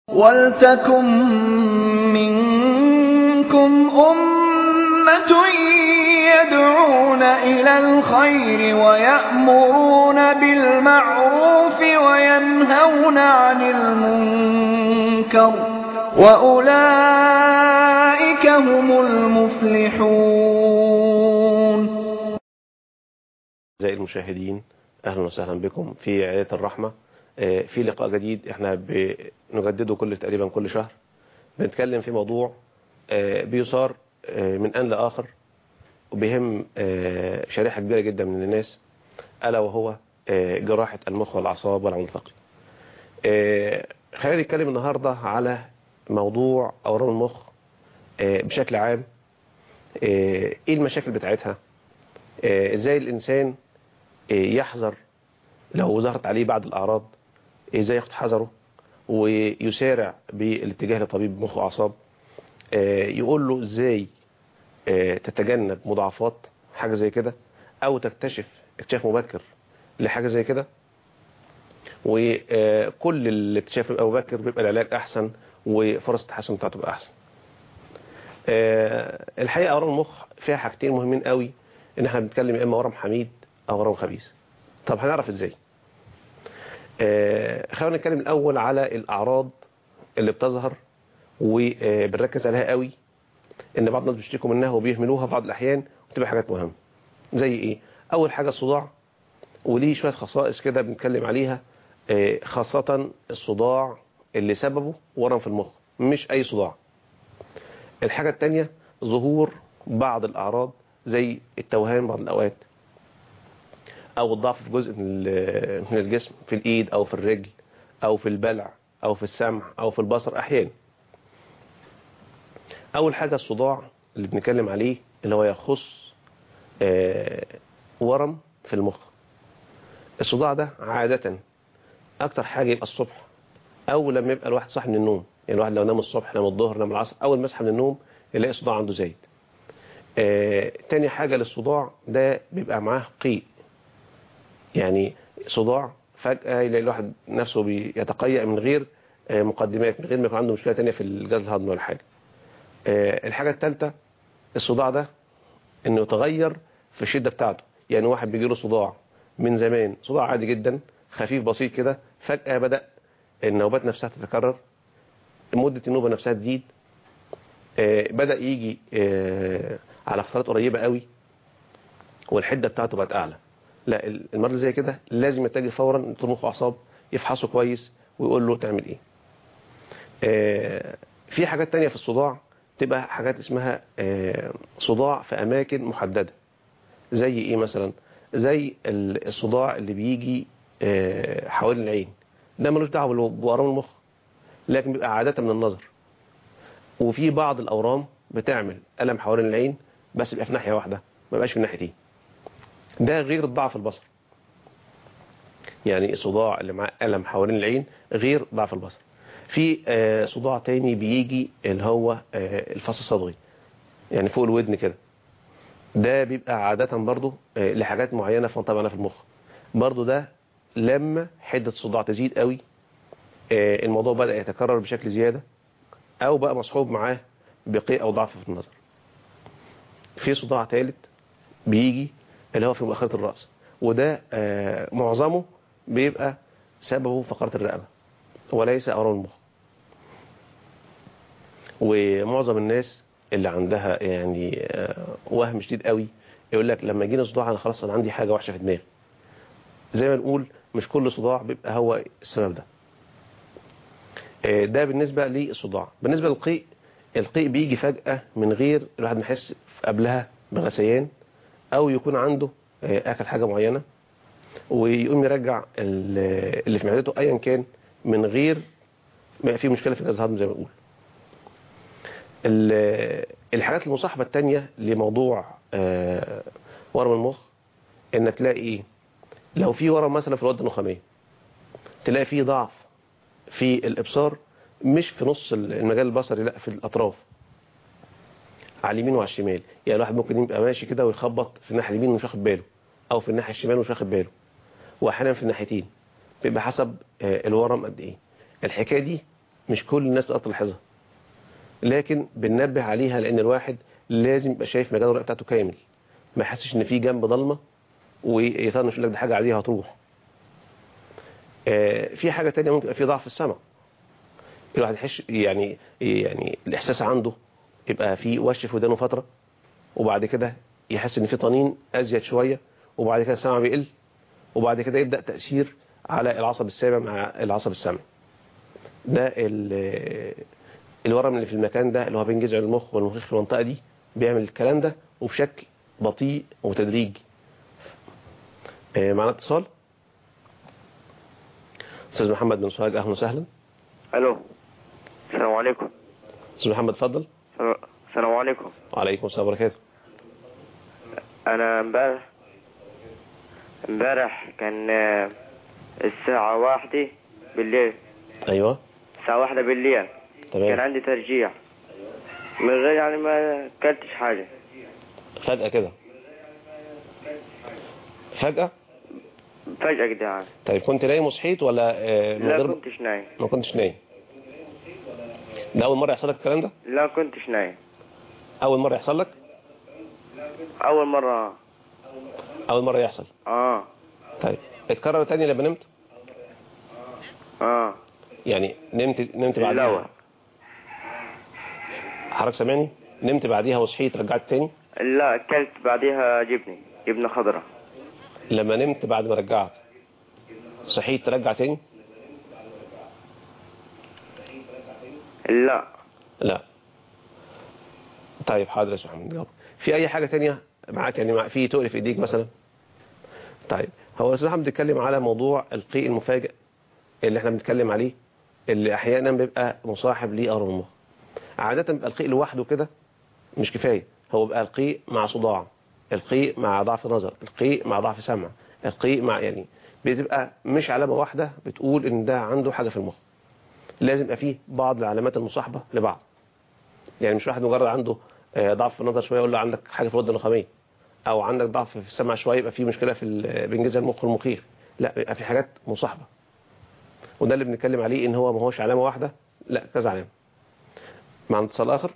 وَلْتَكُن مِّنكُمْ أُمَّةٌ يَدْعُونَ إِلَى الْخَيْرِ وَيَأْمُرُونَ بِالْمَعْرُوفِ وَيَنْهَوْنَ عَنِ الْمُنكَرِ ۚ وَأُولَٰئِكَ هُمُ الْمُفْلِحُونَ أعزائي المشاهدين أهلا وسهلا بكم في عيادة الرحمة في لقاء جديد احنا بنجدده كل تقريبا كل شهر بنتكلم في موضوع بيصار من آن لآخر وبيهم شريحة كبيرة جدا من الناس ألا وهو جراحة المخ والأعصاب والعمود الفقري خلينا نتكلم النهاردة على موضوع أورام المخ بشكل عام ايه المشاكل بتاعتها ازاي الإنسان يحذر لو ظهرت عليه بعض الأعراض ازاي ياخد حذره ويسارع بالاتجاه لطبيب مخ واعصاب يقول له ازاي تتجنب مضاعفات حاجة زي كده او تكتشف اكتشاف مبكر لحاجة زي كده وكل الاكتشاف المبكر بيبقى العلاج احسن وفرص التحسن بتاعته تبقى احسن الحقيقة اورام المخ فيها حاجتين مهمين قوي ان احنا بنتكلم اما ورم حميد او ورم خبيث طب هنعرف ازاي آه خلينا نتكلم الاول على الاعراض اللي بتظهر وبنركز عليها قوي ان بعض الناس بيشتكوا منها وبيهملوها في بعض الاحيان وتبقى حاجات مهمه زي ايه اول حاجه الصداع وليه شويه خصائص كده بنتكلم عليها آه خاصه الصداع اللي سببه ورم في المخ مش اي صداع الحاجه الثانيه ظهور بعض الاعراض زي التوهان بعض الاوقات او الضعف في جزء من الجسم في الايد او في الرجل او في البلع او في السمع او في البصر احيانا اول حاجة الصداع اللي بنتكلم عليه اللي هو يخص ورم في المخ الصداع ده عادة اكتر حاجة يبقى الصبح او لما يبقى الواحد صاحي من النوم يعني الواحد لو نام الصبح نام الظهر نام العصر اول ما يصحى من النوم يلاقي الصداع عنده زايد آه تاني حاجة للصداع ده بيبقى معاه قيء يعني صداع فجأة يلاقي الواحد نفسه بيتقيأ من غير مقدمات من غير ما يكون عنده مشكلة تانية في الجهاز الهضمي ولا حاجة الحاجة الثالثة الصداع ده انه يتغير في الشدة بتاعته يعني واحد بيجي له صداع من زمان صداع عادي جدا خفيف بسيط كده فجأة بدأ النوبات نفسها تتكرر مدة النوبة نفسها تزيد بدأ يجي على فترات قريبة قوي والحدة بتاعته بقت أعلى لا المرض زي كده لازم يتجه فورا دكتور مخ واعصاب يفحصه كويس ويقول له تعمل ايه آه في حاجات تانية في الصداع تبقى حاجات اسمها آه صداع في اماكن محددة زي ايه مثلا زي الصداع اللي بيجي آه حوالين العين ده ملوش دعوه بورام المخ لكن بيبقى عادة من النظر وفي بعض الاورام بتعمل الم حوالين العين بس بيبقى في ناحية واحدة ما بقاش في الناحيتين ده غير الضعف البصر يعني الصداع اللي معاه ألم حوالين العين غير ضعف البصر في آه صداع تاني بيجي اللي هو آه الفص الصدغي يعني فوق الودن كده ده بيبقى عادة برضو آه لحاجات معينة في منطقة معينة في المخ برضو ده لما حدة الصداع تزيد قوي الموضوع بدأ يتكرر بشكل زيادة او بقى مصحوب معاه بقيء او ضعف في النظر في صداع ثالث بيجي اللي هو في مؤخرة الرأس وده آه معظمه بيبقى سببه فقرة الرقبة وليس أورام المخ ومعظم الناس اللي عندها يعني آه وهم شديد قوي يقول لك لما يجيني صداع انا خلاص انا عندي حاجة وحشة في دماغي زي ما نقول مش كل صداع بيبقى هو السبب ده آه ده بالنسبة للصداع بالنسبة للقيء القيء بيجي فجأة من غير الواحد محس قبلها بغثيان او يكون عنده اكل حاجة معينة ويقوم يرجع اللي في معدته ايا كان من غير ما في مشكلة في الجهاز الهضمي زي ما بقول الحاجات المصاحبة التانية لموضوع ورم المخ ان تلاقي لو في ورم مثلا في الغدة النخامية تلاقي فيه ضعف في الابصار مش في نص المجال البصري لا في الاطراف على اليمين وعلى الشمال يعني الواحد ممكن يبقى ماشي كده ويخبط في الناحيه اليمين ومش واخد باله او في الناحيه الشمال ومش واخد باله واحيانا في الناحيتين بيبقى حسب الورم قد ايه الحكايه دي مش كل الناس بتقدر تلاحظها لكن بننبه عليها لان الواحد لازم يبقى شايف مجال الرؤيه بتاعته كامل ما يحسش ان في جنب ضلمه ويطنش يقول لك دي حاجه عاديه هتروح آه، في حاجه تانية ممكن يبقى في ضعف في السمع الواحد يحس يعني يعني الاحساس عنده يبقى في وش في ودانه فتره وبعد كده يحس ان في طنين ازيد شويه وبعد كده السمع بيقل وبعد كده يبدا تاثير على العصب السابع مع العصب السمعي ده ال- الورم اللي في المكان ده اللي هو بين جذع المخ والمخيخ في المنطقه دي بيعمل الكلام ده وبشكل بطيء وتدريجي آه، معانا اتصال استاذ محمد بن سوهاج اهلا وسهلا الو السلام عليكم استاذ محمد اتفضل السلام عليكم وعليكم السلام وبركاته انا امبارح امبارح كان آه، الساعة واحدة بالليل ايوه الساعة واحدة بالليل كان تمام عندي ترجيع من غير يعني ما اكلتش حاجة فجأة كده فجأة فجأة كده يعني طيب كنت نايم وصحيت ولا آه، من لا غير كنتش نايم ما كنتش نايم ده اول مرة يحصل لك الكلام ده لا كنتش نايم اول مرة يحصل لك اول مرة اول مرة يحصل اه طيب اتكرر تاني لما نمت اه يعني نمت نمت الأول بعديها حضرتك سامعني نمت بعديها وصحيت رجعت تاني لا اكلت بعديها جبنة جبنة خضراء لما نمت بعد ما رجعت صحيت ترجع تاني لا لا طيب حاضر يا استاذ محمد جاوب في اي حاجة تانية معاك يعني مع في تقل في ايديك مثلا طيب هو الاستاذ محمد بيتكلم على موضوع القيء المفاجئ اللي احنا بنتكلم عليه اللي احيانا بيبقى مصاحب ليه امر المخ عادة بيبقى القيء لوحده كده مش كفاية هو بيبقى القيء مع صداع القيء مع ضعف نظر القيء مع ضعف سمع القيء مع يعني بتبقى مش علامة واحدة بتقول ان ده عنده حاجة في المخ لازم يبقى فيه بعض العلامات المصاحبة لبعض يعني مش واحد مجرد عنده آه، ضعف في النظر شوية يقول له عندك حاجة في الغدة النخامية او عندك ضعف في السمع شوية يبقى فيه مشكلة في ال- بين جذع المخ والمخيخ لا بيبقى في حاجات مصاحبة وده اللي بنتكلم عليه ان هو ما هوش علامة واحدة لا كذا علامة مع اتصال اخر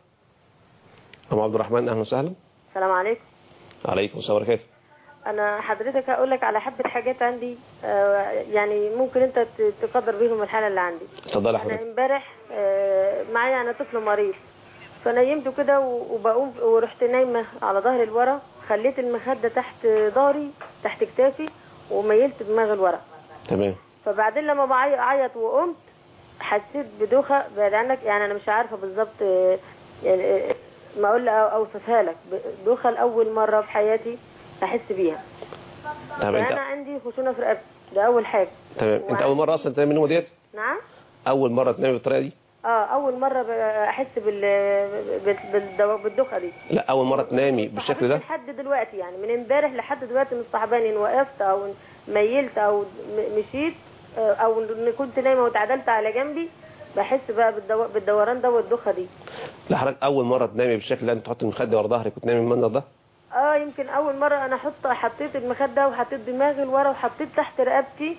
ام عبد الرحمن اهلا وسهلا السلام عليكم عليكم السلام وبركاته انا حضرتك هقول لك على حبه حاجات عندي آه، يعني ممكن انت ت- تقدر بيهم الحاله اللي عندي اتفضل يا انا حضرتك امبارح آه، معايا انا طفل مريض فنيمته كده و- وبقوم ورحت نايمه على ظهري لورا خليت المخده تحت ظهري تحت كتافي وميلت دماغي لورا تمام فبعدين لما بعي- اعيط وقمت حسيت بدوخه بعد عنك يعني انا مش عارفه بالظبط آه، يعني آه، ما اقول أو- اوصفها لك ب- دوخه لاول مره في حياتي احس بيها طب فانا انت عندي خشونه في رقبتي ده اول حاجه تمام انت اول مرة اصلا تنام النوم ديت نعم اول مرة تنام بالطريقة دي اه اول مره ب- احس بال بال- بالدو- بالدوخه دي لا اول مرة تنامي بالشكل ده لحد دلوقتي يعني من امبارح لحد دلوقتي مصطحباني ان وقفت او إن ميلت او م- مشيت آه، او ان كنت نايمه واتعدلت على جنبي بحس بقى بالدو... بالدوران ده والدوخه دي لا حضرتك اول مرة تنامي بالشكل ده انت تحط المخدة ورا ظهرك وتنامي بالمنظر ده اه يمكن اول مره انا احط حطيت المخده وحطيت دماغي لورا وحطيت تحت رقبتي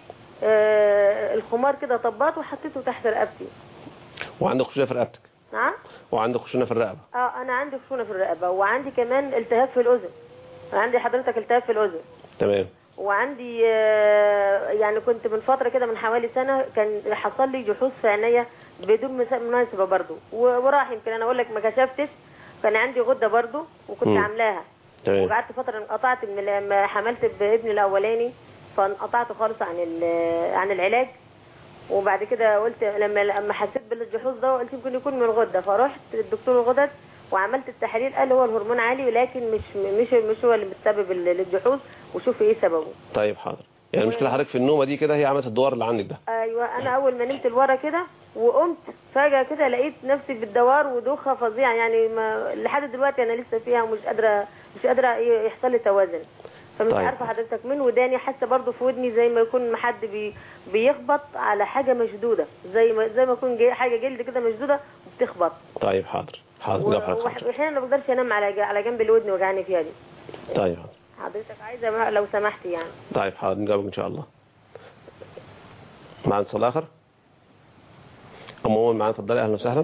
آه الخمار كده طبات وحطيته تحت رقبتي وعندك خشونة في رقبتك نعم وعندك خشونة في الرقبة اه انا عندي خشونه في الرقبه وعندي كمان التهاب في الاذن انا عندي حضرتك التهاب في الاذن تمام وعندي آه، يعني كنت من فترة كده من حوالي سنة كان حصل لي جحوظ في عينيا بدون مس- مناسبة برضو و- وراح يمكن انا اقول لك ما كشفتش كان عندي غدة برضو وكنت مم. عاملاها تمام وقعدت فترة انقطعت من لما حملت بابني الاولاني فانقطعت خالص عن ال- عن العلاج وبعد كده قلت لما لما حسيت بالجحوظ ده قلت يمكن يكون من الغدة فرحت للدكتور الغدد وعملت التحاليل قال هو الهرمون عالي لكن مش مش مش هو اللي بتسبب ال- الجحوظ وشوفي ايه سببه طيب حاضر يعني المشكلة حضرتك في النومة دي كده هي عملت الدوار اللي عندك ده ايوه انا اول ما نمت لورا كده وقمت فجاه كده لقيت نفسي بالدوار ودوخه فظيعه يعني ما لحد دلوقتي انا لسه فيها ومش قادره مش قادره ي- يحصل لي توازن فمش طيب. عارفه حضرتك من وداني حاسه برضو في ودني زي ما يكون حد بي بيخبط على حاجه مشدوده زي ما زي ما يكون جي- حاجه جلد كده مشدوده وبتخبط طيب حاضر حاضر و- نجاوب حضرتك وح- حاضر. واحيانا ما بقدرش انام على ج- على جنب الودن وجعاني فيها دي طيب حاضر حضرتك عايزه ما- لو سمحتي يعني طيب حاضر نجاوبك ان شاء الله مع اتصال اخر ام مؤمن معانا اتفضلي اهلا وسهلا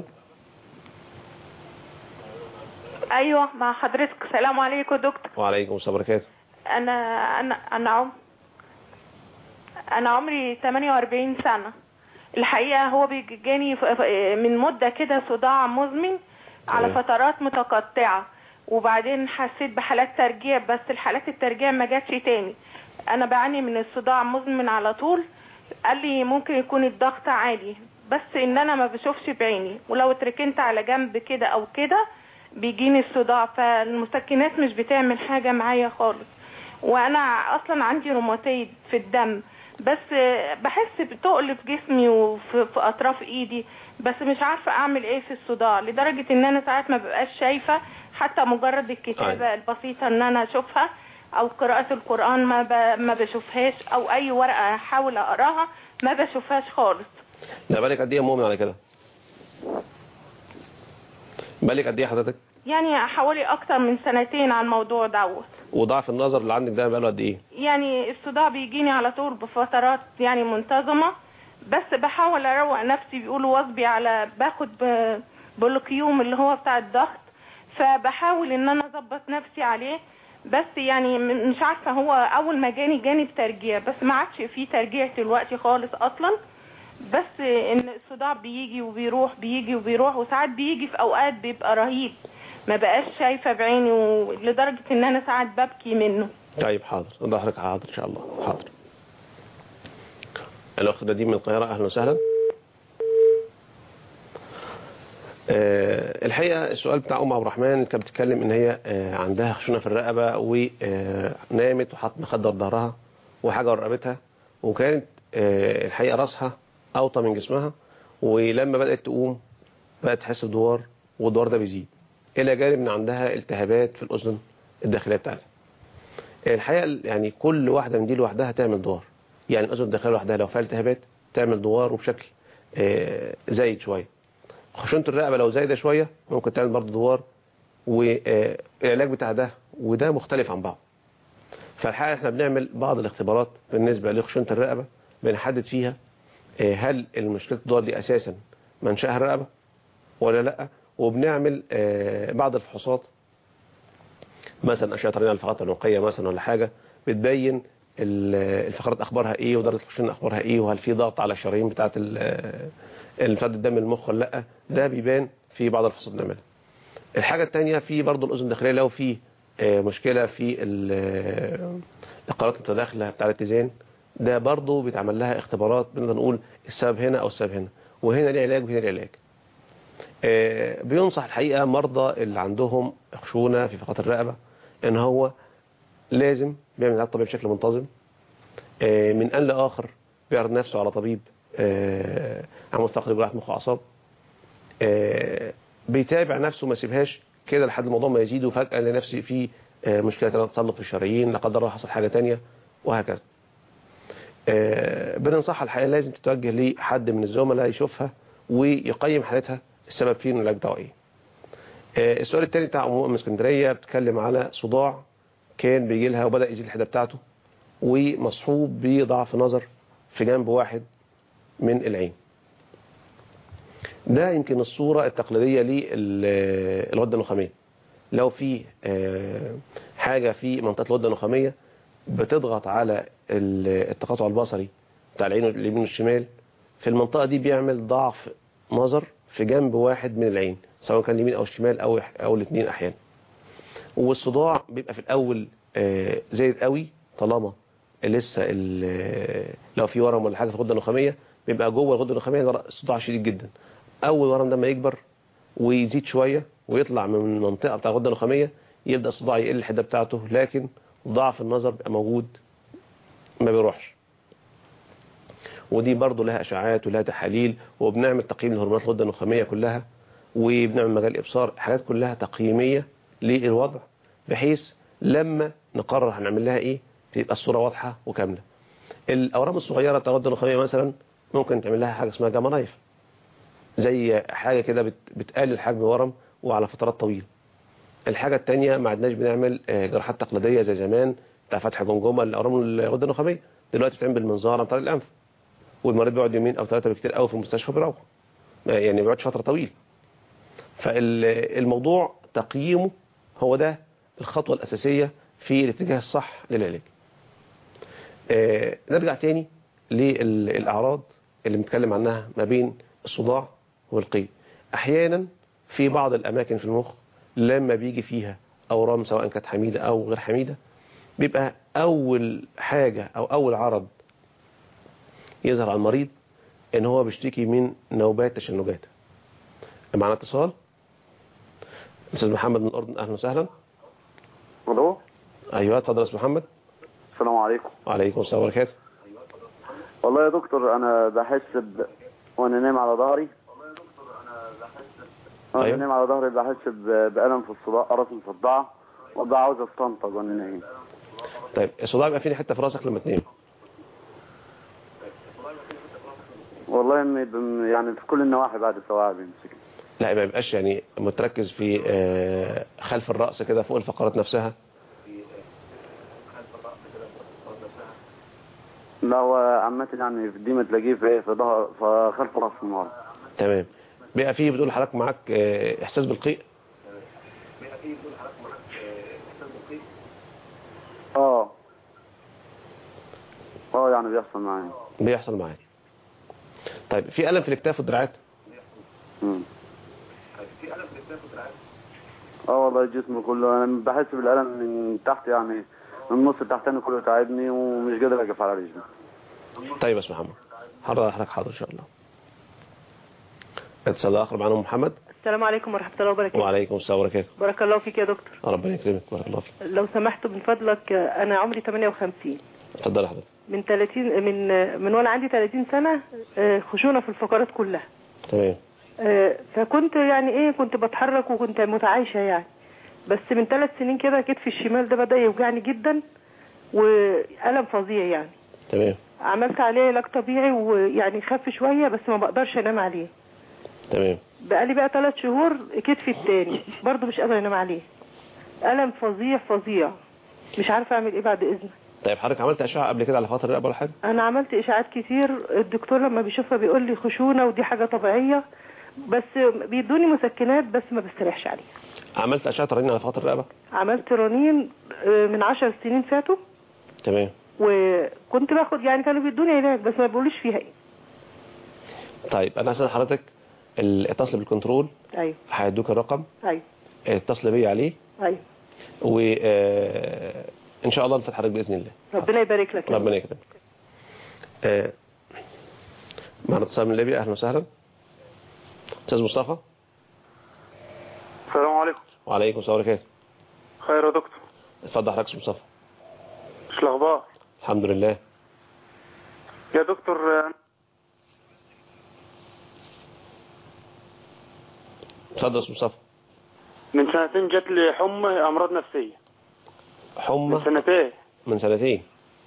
ايوه مع حضرتك السلام عليكم يا دكتور وعليكم السلام وبركاته انا انا انا عم انا عمري 48 سنه الحقيقه هو بيجاني ف- ف- من مده كده صداع مزمن على تمام. فترات متقطعه وبعدين حسيت بحالات ترجيع بس الحالات الترجيع ما جاتش تاني انا بعاني من الصداع مزمن على طول قال لي ممكن يكون الضغط عالي بس ان انا ما بشوفش بعيني ولو اتركنت على جنب كده او كده بيجيني الصداع فالمسكنات مش بتعمل حاجة معايا خالص وانا اصلا عندي روماتيد في الدم بس بحس بتقل في جسمي وفي في اطراف ايدي بس مش عارفة اعمل ايه في الصداع لدرجة ان انا ساعات ما ببقاش شايفة حتى مجرد الكتابة البسيطة ان انا اشوفها او قراءة القرآن ما ب... ما بشوفهاش او اي ورقة احاول اقراها ما بشوفهاش خالص لا بالك قد ايه يا مؤمن على كده بالك قد ايه حضرتك يعني حوالي اكتر من سنتين على الموضوع دوت وضعف النظر اللي عندك ده بقاله قد ايه يعني الصداع بيجيني على طول بفترات يعني منتظمة بس بحاول اروق نفسي بيقولوا واظبي على باخد ب- بولوكيوم اللي هو بتاع الضغط فبحاول ان انا اظبط نفسي عليه بس يعني م- مش عارفة هو اول ما جاني جاني بترجيع بس ما عادش فيه ترجيع دلوقتي خالص اصلا بس ان الصداع بيجي وبيروح بيجي وبيروح وساعات بيجي في اوقات بيبقى رهيب ما بقاش شايفة بعيني ولدرجة ان انا ساعات ببكي منه طيب حاضر ظهرك حاضر ان شاء الله حاضر الاخت نديم من القاهره اهلا وسهلا آه، الحقيقه السؤال بتاع ام عبد الرحمن كانت بتتكلم ان هي آه، عندها خشونه في الرقبه ونامت وحط مخدر ظهرها وحاجه ورا رقبتها وكانت آه، الحقيقه راسها اوطى من جسمها ولما بدات تقوم بدات تحس بدوار والدوار ده بيزيد الى جانب ان عندها التهابات في الاذن الداخليه بتاعتها الحقيقه يعني كل واحده من دي لوحدها تعمل دوار يعني الاذن الداخليه لوحدها لو فيها التهابات تعمل دوار وبشكل آه، زايد شويه خشونه الرقبه لو زايده شويه ممكن تعمل برضه دوار والعلاج بتاع ده وده مختلف عن بعض فالحقيقه احنا بنعمل بعض الاختبارات بالنسبه لخشونه الرقبه بنحدد فيها آه، هل المشكله الدوار دي اساسا منشاها الرقبه ولا لا وبنعمل آه، بعض الفحوصات مثلا اشعه رنين الفقرات العنقيه مثلا ولا حاجه بتبين ال- الفقرات اخبارها ايه ودرجه الخشونه اخبارها ايه وهل في ضغط على الشرايين بتاعه ال- اللي بتاعت الدم المخ ولا لا ده بيبان في بعض الفحوصات اللي بنعملها الحاجه الثانيه في برضه الاذن الداخليه لو في آه، مشكله في ال- القنوات المتداخله بتاع الاتزان ده برضه بيتعمل لها اختبارات بنقدر نقول السبب هنا او السبب هنا وهنا ليه علاج وهنا ليه علاج آه، بينصح الحقيقة مرضى اللي عندهم خشونة في فقرات الرقبة ان هو لازم بيعمل علاج طبيعي بشكل منتظم آه، من آن لآخر بيعرض نفسه على طبيب آه، على مستقبل جراحة مخ وأعصاب آه، بيتابع نفسه ما يسيبهاش كده لحد الموضوع ما يزيد وفجأة لنفسي في آه، مشكلة تصلب في الشرايين لا قدر الله حصل حاجة تانية وهكذا آه، بننصحها الحقيقة لازم تتوجه لحد من الزملاء يشوفها ويقيم حالتها السبب فيه العلاج بتاعه ايه آه، السؤال الثاني بتاع ام من اسكندريه بتتكلم على صداع كان بيجي لها وبدا يزيد الحده بتاعته ومصحوب بضعف نظر في جنب واحد من العين ده يمكن الصوره التقليديه للغده النخاميه لو في آه، حاجه في منطقه الغده النخاميه بتضغط على ال- التقاطع البصري بتاع العين اليمين والشمال في المنطقه دي بيعمل ضعف نظر في جنب واحد من العين سواء كان اليمين او الشمال او او الاثنين احيانا والصداع بيبقى في الاول آه، زايد قوي طالما لسه ال- لو في ورم ولا حاجه في الغده النخاميه بيبقى جوه الغده النخاميه الصداع شديد جدا اول ورم ده ما يكبر ويزيد شويه ويطلع من المنطقه بتاع الغده النخاميه يبدا الصداع يقل الحده بتاعته لكن ضعف النظر بيبقى موجود ما بيروحش ودي برضه لها اشعاعات ولها تحاليل وبنعمل تقييم لهرمونات الغده النخاميه كلها وبنعمل مجال ابصار حاجات كلها تقييميه للوضع بحيث لما نقرر هنعمل لها ايه تبقى الصوره واضحه وكامله الاورام الصغيره بتاع الغده النخاميه مثلا ممكن تعمل لها حاجه اسمها جاما نايف زي حاجه كده بت- بتقلل حجم الورم وعلى فترات طويله الحاجه الثانيه ما عدناش بنعمل آه، جراحات تقليديه زي زمان بتاع فتح جمجمه لاورام الغده النخاميه دلوقتي بتعمل بالمنظار عن طريق الانف والمريض بيقعد يومين او ثلاثه بكتير قوي في المستشفى بيروح ما- يعني ما بيقعدش فتره طويله فالموضوع تقييمه هو ده الخطوه الاساسيه في الاتجاه الصح للعلاج آه، نرجع تاني للاعراض اللي بنتكلم عنها ما بين الصداع والقيء احيانا في بعض الاماكن في المخ لما بيجي فيها اورام سواء كانت حميده او غير حميده بيبقى اول حاجه او اول عرض يظهر على المريض ان هو بيشتكي من نوبات تشنجات معنا اتصال استاذ محمد من الاردن اهلا وسهلا الو ايوه اتفضل يا استاذ محمد السلام عليكم وعليكم السلام وبركاته والله يا دكتور انا بحس ب... وانا نايم على ظهري وانا أيوة. نايم على ظهري بحس ب... بالم في الصداع راسي مصدعه وابقى عاوز استنطق وانا نايم طيب الصداع بيبقى فين حته في راسك لما تنام والله إني بم- يعني في كل النواحي بعد السواعي بيمسكني لا ما بيبقاش يعني متركز في آه، خلف الراس كده فوق الفقرات نفسها لا هو عامة يعني في ديما تلاقيه في ايه في ظهر في خلف راس من ورا تمام بيبقى فيه بتقول لحضرتك معاك آه، احساس بالقيء اه اه يعني بيحصل معايا بيحصل معاك طيب في الم في الاكتاف والدراعات مم. اه والله جسمي كله انا بحس بالالم من تحت يعني من النص التحتاني كله تعبني ومش قادر اقف على رجلي طيب يا استاذ محمد حاضر حضرتك حاضر ان شاء الله اتصال اخر معانا أم محمد السلام عليكم ورحمة الله وبركاته وعليكم السلام وبركاته بارك الله فيك يا دكتور ربنا يكرمك بارك الله فيك لو سمحت من فضلك آه، أنا عمري 58 اتفضل يا حضرتك من 30 من آه، من وأنا عندي 30 سنة آه، خشونة في الفقرات كلها تمام آه، فكنت يعني ايه كنت بتحرك وكنت متعايشة يعني بس من ثلاث سنين كده كتفي الشمال ده بدأ يوجعني جدا وألم فظيع يعني تمام عملت عليه علاج طبيعي ويعني خف شوية بس ما بقدرش انام عليه تمام بقالي بقى ثلاث شهور كتفي التاني برضه مش قادرة انام عليه ألم فظيع فظيع مش عارفة اعمل ايه بعد اذنك طيب حضرتك عملت اشعه قبل كده على فتره الرقبه ولا حاجه انا عملت اشاعات كتير الدكتور لما بيشوفها بيقول لي خشونة ودي حاجة طبيعية بس بيدوني مسكنات بس ما بستريحش عليها عملت اشعه رنين على فتره الرقبه عملت رنين آه، من عشر سنين فاتوا تمام وكنت باخد يعني كانوا بيدوني علاج بس ما بيقولوش فيها ايه طيب انا هسال حضرتك ال- اتصل بالكنترول ايوه هيدوك الرقم ايوه اتصل بيا عليه ايوه وان شاء الله نفتح حضرتك باذن الله ربنا يبارك لك يا ربنا يكرمك آه، معنا اتصال من ليبيا اهلا وسهلا استاذ مصطفى السلام عليكم وعليكم السلام وبركاته خير يا دكتور اتفضل حضرتك يا أستاذ مصطفى مش الاخبار الحمد لله يا دكتور آه، اتفضل يا أستاذ مصطفى من سنتين جات لي حمى امراض نفسيه من حمى سنتين من سنتين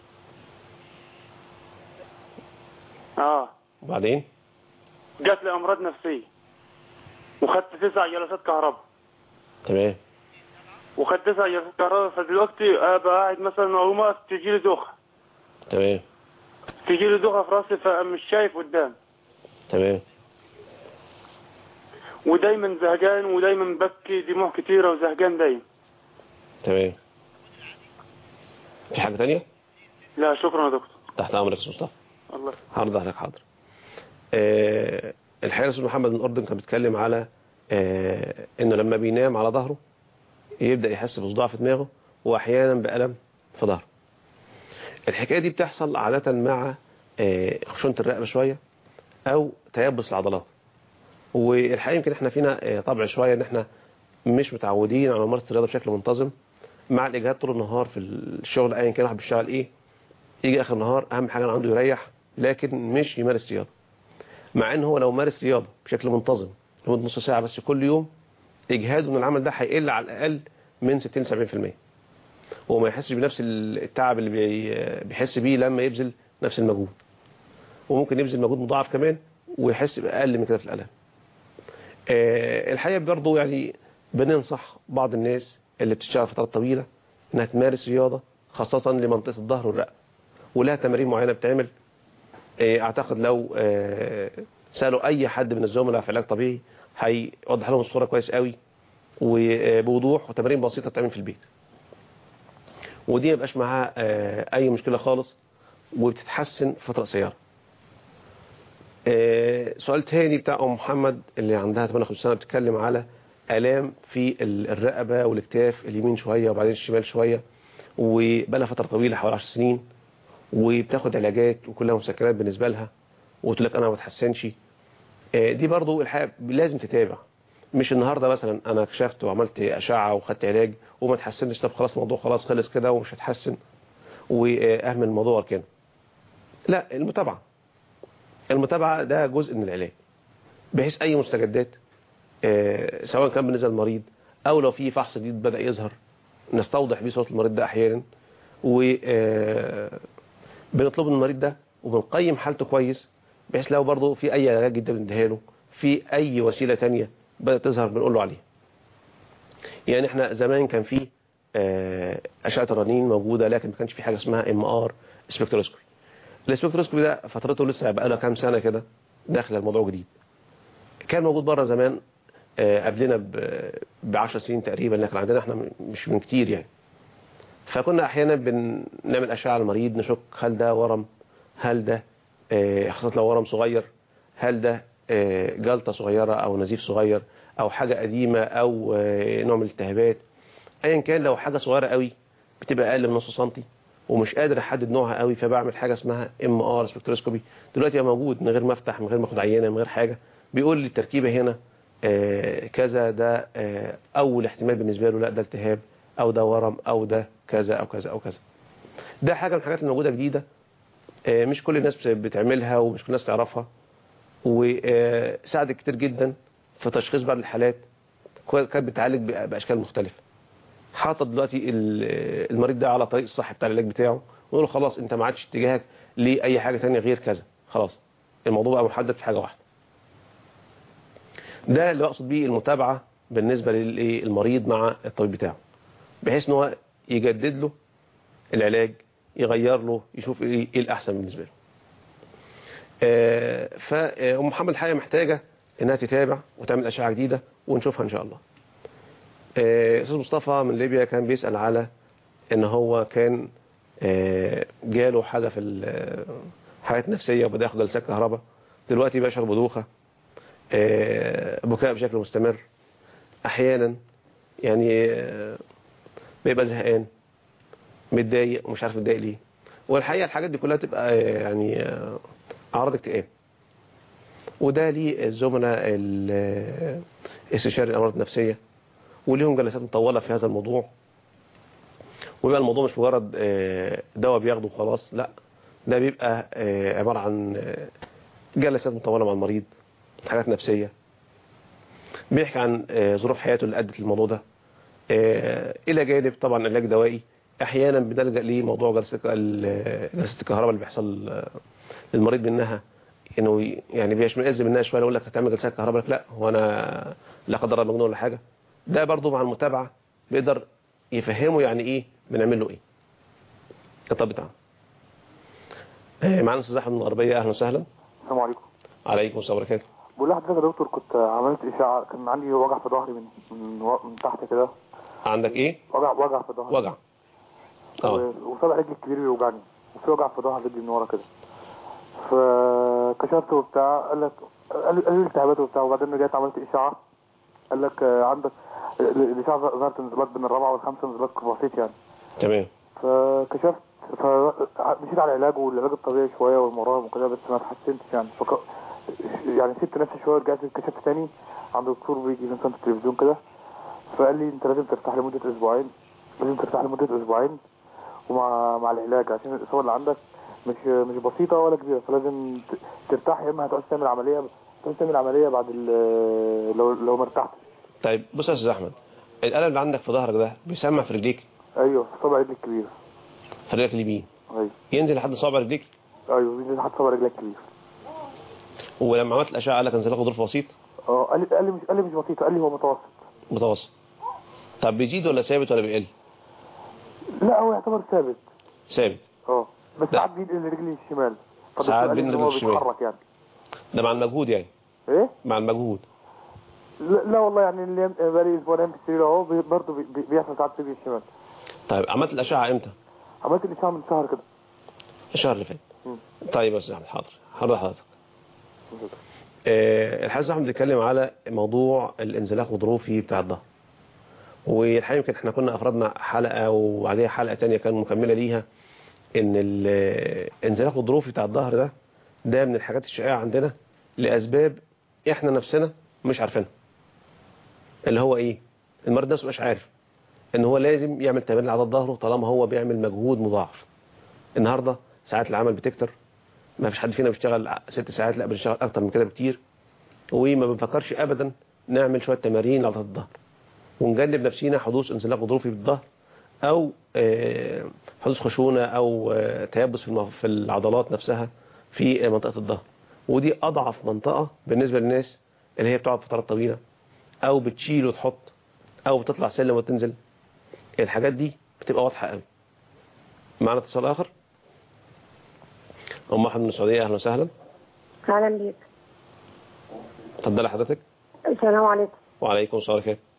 اه وبعدين جات لي امراض نفسيه وخدت تسع جلسات كهرباء تمام وخدت تسع جلسات كهرباء فدلوقتي ابقى قاعد مثلا اقوم أقف تجي لي دوخه تمام تجي لي دوخه في راسي فمش شايف قدام تمام ودايما زهقان ودايما ببكي دموع كتيره وزهقان دايما تمام في حاجة تانية لا شكرا يا دكتور تحت أمرك يا أستاذ مصطفى الله هرد عليك حاضر آه الحقيقة الأستاذ محمد من الأردن كان بيتكلم على آه إنه لما بينام على ظهره يبدأ يحس بصداع في دماغه وأحيانا بألم في ظهره الحكاية دي بتحصل عادة مع آه خشونة الرقبة شوية أو تيبس العضلات والحقيقة يمكن احنا فينا آه طبع شوية إن احنا مش متعودين على ممارسة الرياضة بشكل منتظم مع الإجهاد طول النهار في الشغل أيا كان واحد بيشتغل إيه يجي آخر النهار أهم حاجة عنده يريح لكن مش يمارس رياضة مع ان هو لو مارس رياضة بشكل منتظم لمدة نص ساعة بس كل يوم اجهاده من العمل ده هيقل على الاقل من 60 70% وما يحسش بنفس التعب اللي بي- بيحس بيه لما يبذل نفس المجهود وممكن يبذل مجهود مضاعف كمان ويحس باقل من كده في الالم آه، الحقيقه برضه يعني بننصح بعض الناس اللي بتشتغل فترات طويله انها تمارس رياضه خاصه لمنطقه الظهر والرقبه ولها تمارين معينه بتعمل آه، اعتقد لو آه، سالوا اي حد من الزملاء في علاج طبيعي هيوضح لهم الصوره كويس قوي وبوضوح وتمارين بسيطه تعمل في البيت ودي ما يبقاش معاها آه، اي مشكله خالص وبتتحسن في فتره قصيره آه، سؤال تاني بتاع ام محمد اللي عندها 58 سنه بتتكلم على الام في ال- الرقبه والاكتاف اليمين شويه وبعدين الشمال شويه وبقى لها فتره طويله حوالي 10 سنين وبتاخد علاجات وكلها مسكنات بالنسبه لها وتقول لك انا ما بتحسنش آه، دي برضو الحقيقه لازم تتابع مش النهارده مثلا انا كشفت وعملت اشعه وخدت علاج وما تحسنش طب خلاص الموضوع خلاص خلص كده ومش هتحسن واهمل الموضوع كده لا المتابعه المتابعه ده جزء من العلاج بحيث اي مستجدات آه، سواء كان بالنسبه للمريض او لو في فحص جديد بدا يظهر نستوضح بيه صوره المريض ده احيانا و آه، بنطلب من المريض ده وبنقيم حالته كويس بحيث لو برضه في اي علاج جديد بنديها له في اي وسيله تانية بدات تظهر بنقول له عليها يعني احنا زمان كان في آه، اشعه الرنين موجوده لكن ما كانش في حاجه اسمها ام ار سبكتروسكوبي السبكتروسكوبي ده فترته لسه بقى لها كام سنه كده داخل الموضوع جديد كان موجود بره زمان آه، قبلنا ب 10 سنين تقريبا لكن عندنا احنا م- مش من كتير يعني فكنا احيانا بنعمل اشعه على المريض نشك هل ده ورم هل ده آه، خاصه لو ورم صغير هل ده آه، جلطه صغيره او نزيف صغير او حاجه قديمه او آه، نوع من الالتهابات ايا كان لو حاجه صغيره قوي بتبقى اقل من نص سنتي ومش قادر احدد نوعها قوي فبعمل حاجه اسمها ام ار سبكتروسكوبي دلوقتي بقى موجود من غير ما افتح من غير ما اخد عينه من غير حاجه بيقول لي التركيبه هنا آه، كذا ده آه، اول احتمال بالنسبه له لا ده التهاب او ده ورم او ده كذا او كذا او كذا ده حاجه من الحاجات اللي موجوده جديده آه، مش كل الناس بتعملها ومش كل الناس تعرفها وساعدت كتير جدا في تشخيص بعض الحالات كانت بتعالج بأ- باشكال مختلفه حاطط دلوقتي ال- المريض ده على طريق الصح بتاع العلاج بتاعه ونقول له خلاص انت ما عادش اتجاهك لاي حاجه تانية غير كذا خلاص الموضوع بقى محدد في حاجه واحده ده اللي اقصد بيه المتابعه بالنسبه للمريض مع الطبيب بتاعه بحيث ان هو يجدد له العلاج يغير له يشوف ايه إيه الاحسن بالنسبه له آه، فام محمد الحقيقه محتاجه انها تتابع وتعمل اشعه جديده ونشوفها ان شاء الله آه، استاذ مصطفى من ليبيا كان بيسال على ان هو كان آه، جاله حاجه في ال- حاجات نفسيه وبدا ياخد جلسات كهرباء دلوقتي بيشعر بدوخه آه، بكاء بشكل مستمر احيانا يعني آه، بيبقى زهقان متضايق ومش عارف متضايق ليه والحقيقه الحاجات دي كلها تبقى آه، يعني آه، اعراض اكتئاب وده ليه الزملاء ال- استشاري الامراض النفسيه وليهم جلسات مطوله في هذا الموضوع ويبقى الموضوع مش مجرد آه، دواء بياخده وخلاص لا ده بيبقى آه، عباره عن آه، جلسات مطوله مع المريض حاجات نفسيه بيحكي عن آه، ظروف حياته اللي ادت للموضوع ده آه، الى جانب طبعا علاج دوائي احيانا بنلجا لموضوع جلسه ال- جلسه الكهرباء اللي بيحصل آه، للمريض منها انه ي- يعني بيشمئز منها شويه يقول لك هتعمل جلسات كهرباء لك لا هو انا لا قدر الله مجنون ولا حاجه ده برضه مع المتابعه بيقدر يفهمه يعني ايه بنعمل له ايه الطب بتاعه آه، معانا استاذ احمد من الغربيه اهلا وسهلا السلام عليكم عليكم السلام وبركاته بقول لحضرتك يا دكتور كنت عملت اشاعه كان عندي وجع في ظهري من من, و- من تحت كده عندك ايه وجع وجع في ظهري وجع اه و- وصابع رجلي الكبير بيوجعني وفي وجع في ظهر رجلي من ورا كده فكشفت وبتاع قال لك قال لي- قال لي التهابات وبتاع وبعدين رجعت عملت اشاعه قال لك آه، عندك ال- الاشاعه ظهرت انزلاق بين الرابعه والخامسه انزلاق بسيط يعني تمام فكشفت فمشيت على العلاج والعلاج الطبيعي شويه والمرهم وكده بس ما اتحسنتش يعني فك... يعني سبت نفسي شويه رجعت كشفت تاني عند دكتور بيجي مثلا في التلفزيون كده فقال لي انت لازم ترتاح لمده اسبوعين لازم ترتاح لمده اسبوعين ومع مع العلاج عشان الاصابه اللي عندك مش مش بسيطه ولا كبيره فلازم ت- ترتاح يا اما هتعوز تعمل عمليه هتعوز تعمل عمليه بعد ال- لو لو ما ارتحتش طيب بص يا استاذ احمد الالم اللي عندك في ظهرك ده بيسمع في رجليك ايوه في صابع رجلي الكبير في رجلك اليمين ايوه ينزل لحد صابع رجليك ايوه بينزل لحد صابع رجلي الكبير ولما عملت الاشعه قال لك انزلاق غضروف بسيط اه قال لي قال لي مش قال لي مش بسيط قال لي هو متوسط متوسط طب بيزيد ولا ثابت ولا بيقل لا هو يعتبر ثابت ثابت اه بس لا. ساعات بينقل رجلي الشمال ساعات قال لي بينقل إن هو رجلي الشمال. بيتحرك يعني ده مع المجهود يعني ايه مع المجهود لا, لا والله يعني اللي بقالي اسبوع نايم في السرير اهو بي- برضه بي- بي- بيحصل ساعات في ايدي الشمال طيب عملت الاشعه امتى عملت الاشعه من شهر كده الشهر اللي فات مم. طيب يا استاذ احمد حاضر حاضر حضرتك آه، الحاج احمد بيتكلم على موضوع الانزلاق الظروفي بتاع الظهر والحقيقه يمكن احنا كنا افردنا حلقه وبعديها حلقه تانية كان مكمله ليها ان الانزلاق الظروفي بتاع الظهر ده ده من الحاجات الشائعه عندنا لاسباب احنا نفسنا مش عارفينها اللي هو ايه المريض نفسه مش عارف ان هو لازم يعمل تمارين عضلات ظهره طالما هو بيعمل مجهود مضاعف النهارده ساعات العمل بتكتر ما فيش حد فينا بيشتغل ست ساعات لا بنشتغل اكتر من كده بكتير وما بنفكرش ابدا نعمل شويه تمارين لعضلات الظهر ونجنب نفسينا حدوث انزلاق غضروفي بالظهر او آه، حدوث خشونه او آه، تيبس في المف- في العضلات نفسها في آه، منطقه الظهر ودي اضعف منطقه بالنسبه للناس اللي هي بتقعد فترات طويله او بتشيل وتحط او بتطلع سلم وتنزل الحاجات دي بتبقى واضحه قوي معنا اتصال اخر ام احمد من السعوديه اهلا وسهلا اهلا بيك اتفضلي حضرتك السلام عليكم وعليكم السلام ورحمه الله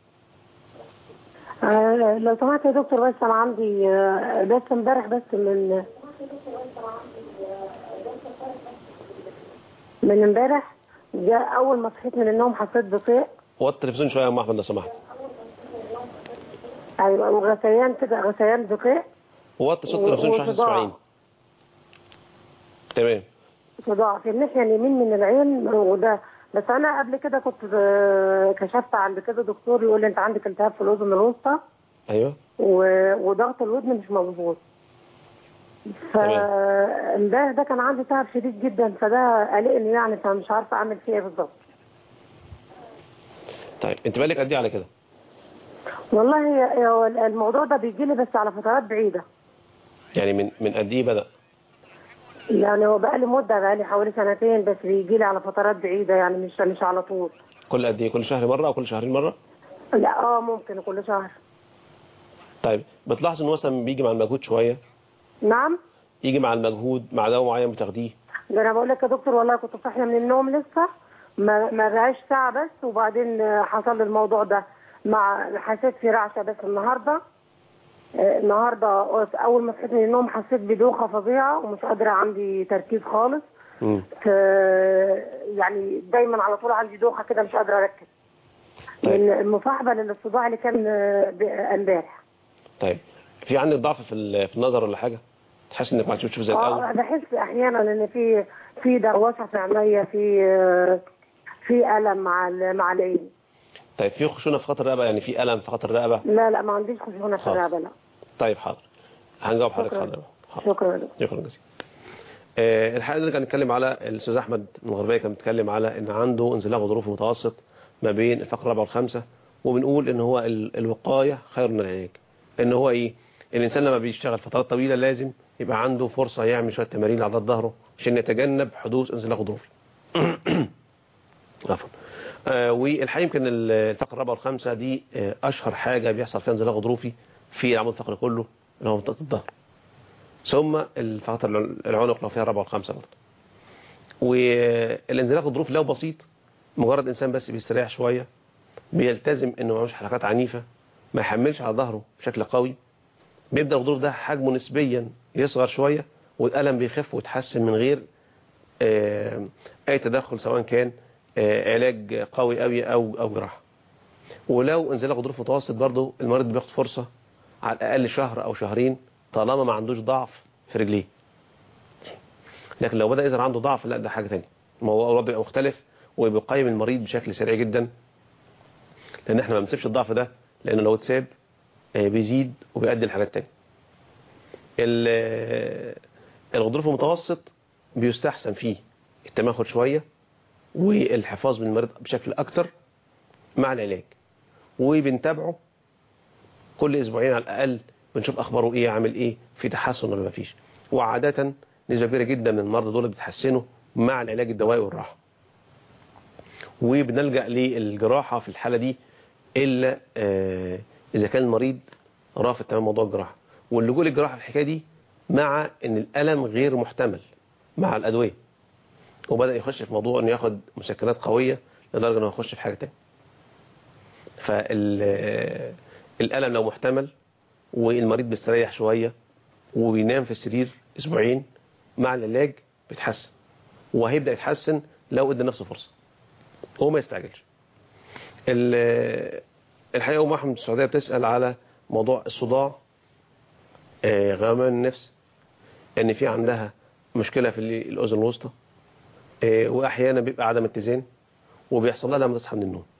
آه لو سمحت يا دكتور بس انا عندي آه بس امبارح بس من من امبارح جاء اول ما صحيت من النوم حسيت بطيق وطي التلفزيون شويه يا ام احمد لو سمحت ايوه وغثيان كده غثيان بطيق وطي صوت و- التلفزيون شويه وصداع. تسمعين تمام صداع في الناحيه اليمين من العين وده بس انا قبل كده كنت آه، كشفت عند كده دكتور يقول لي انت عندك التهاب في الاذن الوسطى ايوه و- وضغط الودن مش مظبوط فامبارح ده كان عندي تعب شديد جدا فده قلقني يعني فمش عارفه اعمل فيه ايه بالظبط طيب انت بالك قد ايه على كده والله هي- هو الموضوع ده بيجي لي بس على فترات بعيده يعني من من قد ايه بدا يعني هو بقى لي مده بقى لي حوالي سنتين بس بيجي لي على فترات بعيده يعني مش مش على طول كل قد ايه كل شهر مره او كل شهرين مره لا اه ممكن كل شهر طيب بتلاحظ ان هو مثلا بيجي مع المجهود شويه نعم يجي مع المجهود مع دواء معين بتاخديه ده انا بقول لك يا دكتور والله كنت صاحيه من النوم لسه ما ما بقاش ساعه بس وبعدين آه، حصل لي الموضوع ده مع حسيت في رعشه بس النهارده آه، النهارده اول ما صحيت من النوم حسيت بدوخه فظيعه ومش قادره عندي تركيز خالص مم. ف يعني دايما على طول عندي دوخه كده مش قادره اركز طيب. من المصاحبه للصداع اللي كان آه، ب- امبارح طيب في عندك ضعف في ال- في النظر ولا حاجه تحس انك ما عادش بتشوف زي اه الاول بحس احيانا ان في في دروشه في عينيا في آه، في الم مع ال- مع العين طيب في خشونه في خط الرقبه يعني في الم في خط الرقبه لا لا ما عنديش خشونه في خلاص. الرقبه لا طيب حاضر هنجاوب حضرتك شكراً. حاضر حاضر. شكرا يا دكتور. شكرا جزيلا آه، الحقيقه اللي كان نتكلم على الاستاذ احمد من الغربيه كان بيتكلم على ان عنده انزلاق غضروفي متوسط ما بين الفقره الرابعه والخامسه وبنقول ان هو ال- الوقايه خير من العلاج ان هو ايه الانسان لما بيشتغل فترات طويله لازم يبقى عنده فرصه يعمل شويه تمارين لعضلات ظهره عشان يتجنب حدوث انزلاق غضروفي عفوا آه، والحقيقه يمكن ال- الفقره الرابعه والخامسه دي آه، اشهر حاجه بيحصل فيها انزلاق غضروفي في العمود الفقري كله اللي هو منطقه الظهر ثم الفقرة العنق لو فيها الرابعة والخامسة برضه والانزلاق الظروف لو بسيط مجرد انسان بس بيستريح شوية بيلتزم انه ما يعملش حركات عنيفة ما يحملش على ظهره بشكل قوي بيبدأ الغضروف ده حجمه نسبيا يصغر شوية والألم بيخف ويتحسن من غير آه، أي تدخل سواء كان آه، علاج قوي قوي أو أو جراحة ولو انزلاق غضروف متوسط برضه المريض بياخد فرصة على الأقل شهر أو شهرين طالما ما عندوش ضعف في رجليه لكن لو بدأ يظهر عنده ضعف لا ده حاجة تانية الموضوع الوضع بيبقى مختلف وبيقيم المريض بشكل سريع جدا لأن احنا ما بنسيبش الضعف ده لأنه لو اتساب آه، بيزيد وبيؤدي لحاجات تانية ال- الغضروف المتوسط بيستحسن فيه التماخد شوية والحفاظ بالمريض بشكل أكتر مع العلاج وبنتابعه كل أسبوعين على الأقل بنشوف أخباره إيه عامل إيه في تحسن ولا ما فيش وعادة نسبة كبيرة جدا من المرضى دول بيتحسنوا مع العلاج الدوائي والراحة وبنلجأ للجراحة في الحالة دي إلا آه، إذا كان المريض رافض تمام موضوع الجراحة واللجوء للجراحة في الحكاية دي مع إن الألم غير محتمل مع الأدوية وبدأ يخش في موضوع انه ياخد مسكنات قوية لدرجة انه يخش في حاجة تانية فالألم لو محتمل والمريض بيستريح شوية وبينام في السرير اسبوعين مع العلاج بيتحسن وهيبدأ يتحسن لو ادى نفسه فرصة هو ما يستعجلش ال- الحقيقة أم أحمد السعودية بتسأل على موضوع الصداع آه، غمان النفس ان في عندها مشكلة في ال- الأذن الوسطى آه، وأحيانا بيبقى عدم اتزان وبيحصل لها لما تصحى من النوم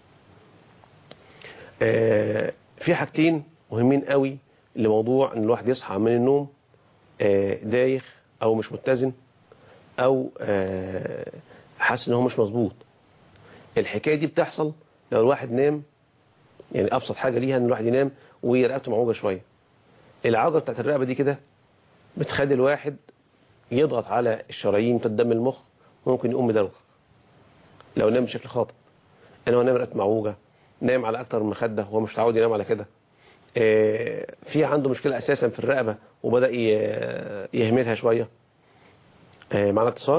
آه، في حاجتين مهمين قوي لموضوع ان الواحد يصحى من النوم آه، دايخ او مش متزن او آه، حاسس ان هو مش مظبوط الحكاية دي بتحصل لو الواحد نام يعني ابسط حاجة ليها ان الواحد ينام ورقبته معوجة شوية العضلة بتاعت الرقبة دي كده بتخلي الواحد يضغط على الشرايين في الدم المخ ممكن يقوم مدروخ لو نام بشكل خاطئ انا هو نام رقبته معوجة نام على اكتر من مخدة هو مش متعود ينام على كده آه، في عنده مشكلة اساسا في الرقبة وبدأ ي- يهملها شوية آه، معنا اتصال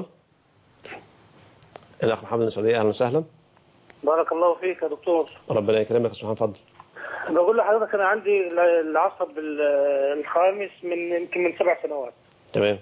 الاخ محمد من السعودية اهلا وسهلا بارك الله فيك يا دكتور ربنا يكرمك يا استاذ محمد اتفضل بقول لحضرتك انا عندي العصب ال- الخامس من يمكن من سبع سنوات تمام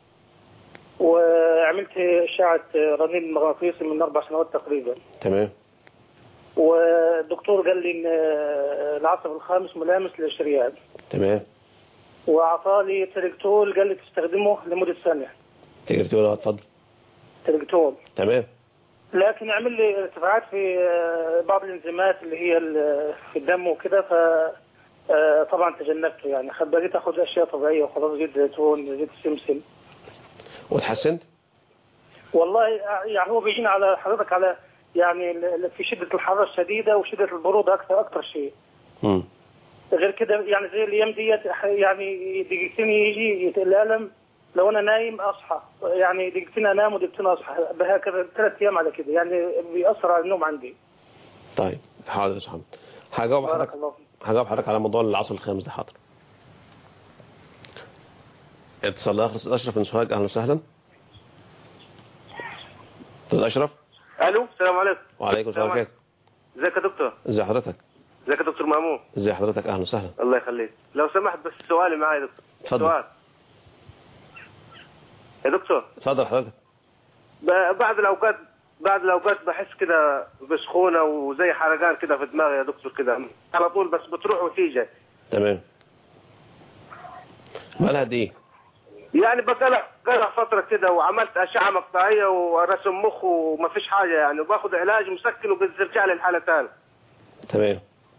وعملت اشعه رنين مغناطيسي من اربع سنوات تقريبا تمام والدكتور قال لي ان العصب الخامس ملامس للشريان تمام واعطاني تريكتول قال لي تستخدمه لمده سنه تقدر تقول اه اتفضل تريكتول تمام لكن عمل لي ارتفاعات في بعض الانزيمات اللي هي ال- في الدم وكده ف آه، طبعا تجنبته يعني خد بقيت اخذ اشياء طبيعيه وخلاص زيت زيتون زيت السمسم وتحسنت والله يعني هو بيجينا على حضرتك على يعني ال- في شده الحراره الشديده وشده البروده اكثر اكثر شيء مم. غير كده يعني زي الايام ديت أح- يعني دقيقتين يجي الالم لو انا نايم اصحى يعني دقيقتين انام ودقيقتين اصحى بهكذا ثلاث ايام على كده يعني بيأثر على النوم عندي طيب حاضر يا استاذ محمد هجاوب بارك حضرتك الله فيك هجاوب حضرتك على موضوع العصر الخامس ده حاضر اتصال اخر استاذ اشرف من سوهاج اهلا وسهلا استاذ اشرف الو السلام عليكم وعليكم السلام ورحمه الله ازيك يا دكتور ازي حضرتك ازيك يا دكتور مامون ازي حضرتك اهلا وسهلا الله يخليك لو سمحت بس سؤالي معايا يا دكتور اتفضل. سؤال يا دكتور اتفضل حضرتك ب- بعد الاوقات بعد الاوقات بحس كده بسخونه وزي حرقان كده في دماغي يا دكتور كده على طول بس بتروح وتيجي تمام بقالها قد ايه يعني بقالها بقالها فتره كده وعملت اشعه مقطعيه ورسم مخ وما فيش حاجه يعني وباخد علاج مسكن وبترجع لي الحاله تاني تمام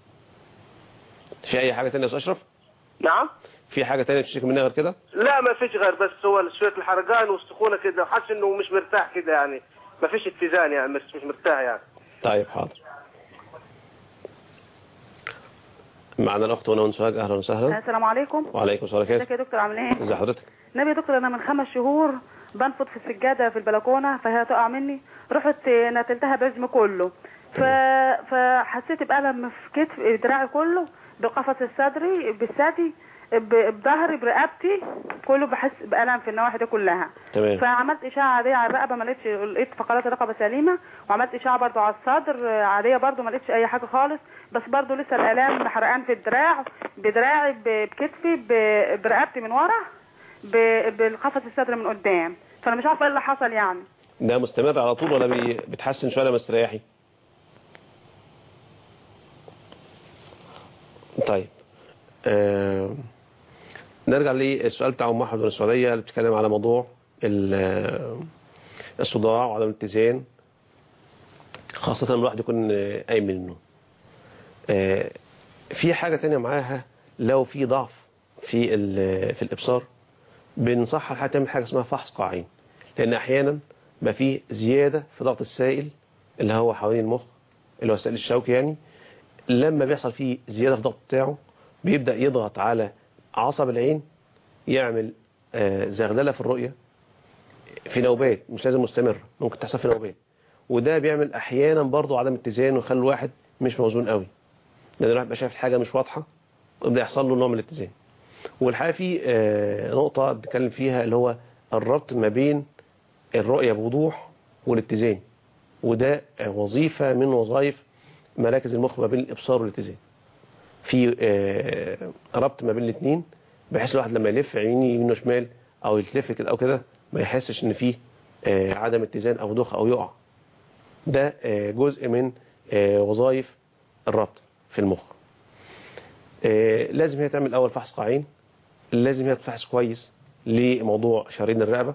في اي حاجه تانية يا استاذ اشرف نعم في حاجه تانية تشتكي منها غير كده لا ما فيش غير بس هو شويه الحرقان والسخونه كده وحاسس انه مش مرتاح كده يعني ما فيش اتزان يعني مش مش مرتاح يعني طيب حاضر معنا الاخت هنا من سوهاج اهلا وسهلا السلام عليكم وعليكم السلام ازيك ورحمه يا دكتور عامل ايه ازي حضرتك نبي يا دكتور انا من خمس شهور بنفض في السجاده في البلكونه فهي تقع مني رحت نتلتها بجسمي كله ف... فحسيت بألم في كتف دراعي كله بقفص الصدري بالثدي ب- بظهري برقبتي كله بحس بألم في النواحي دي كلها تمام. فعملت اشعه عاديه على الرقبه ما لقيتش لقيت فقرات الرقبه سليمه وعملت اشعه برضو على الصدر آه، عاديه برضو ما لقيتش اي حاجه خالص بس برضو لسه الالام حرقان في الدراع بدراعي ب- بكتفي ب- برقبتي من ورا ب- بالقفص الصدر من قدام فانا مش عارفه ايه اللي حصل يعني ده مستمر على طول ولا بي... بتحسن شويه لما تستريحي طيب آه... نرجع للسؤال بتاع ام احمد من السعوديه اللي بتتكلم على موضوع ال- الصداع وعدم الاتزان خاصة لما الواحد يكون آه، قايم من النوم آه، في حاجة تانية معاها لو في ضعف في ال- في الإبصار بنصحها الحاجة تعمل حاجة اسمها فحص قاعين لأن أحيانا ما فيه زيادة في ضغط السائل اللي هو حوالين المخ اللي هو السائل الشوكي يعني لما بيحصل فيه زيادة في الضغط بتاعه بيبدأ يضغط على عصب العين يعمل آه، زغللة في الرؤية في نوبات مش لازم مستمر ممكن تحصل في نوبات وده بيعمل احيانا برضه عدم اتزان ويخلي الواحد مش موزون قوي لان الواحد بقى شايف حاجه مش واضحه ويبدا يحصل له نوع من الاتزان والحقيقه في آه، نقطه بنتكلم فيها اللي هو الربط ما بين الرؤيه بوضوح والاتزان وده آه، وظيفة من وظائف مراكز المخ ما بين الإبصار والاتزان في آه، ربط ما بين الاثنين بحيث الواحد لما يلف يمين يمين وشمال او يتلف كده او كده ما يحسش ان فيه آه، عدم اتزان او دوخه او يقع ده آه، جزء من آه، وظائف الربط في المخ آه، لازم هي تعمل اول فحص قاعين لازم هي تفحص كويس لموضوع شرايين الرقبه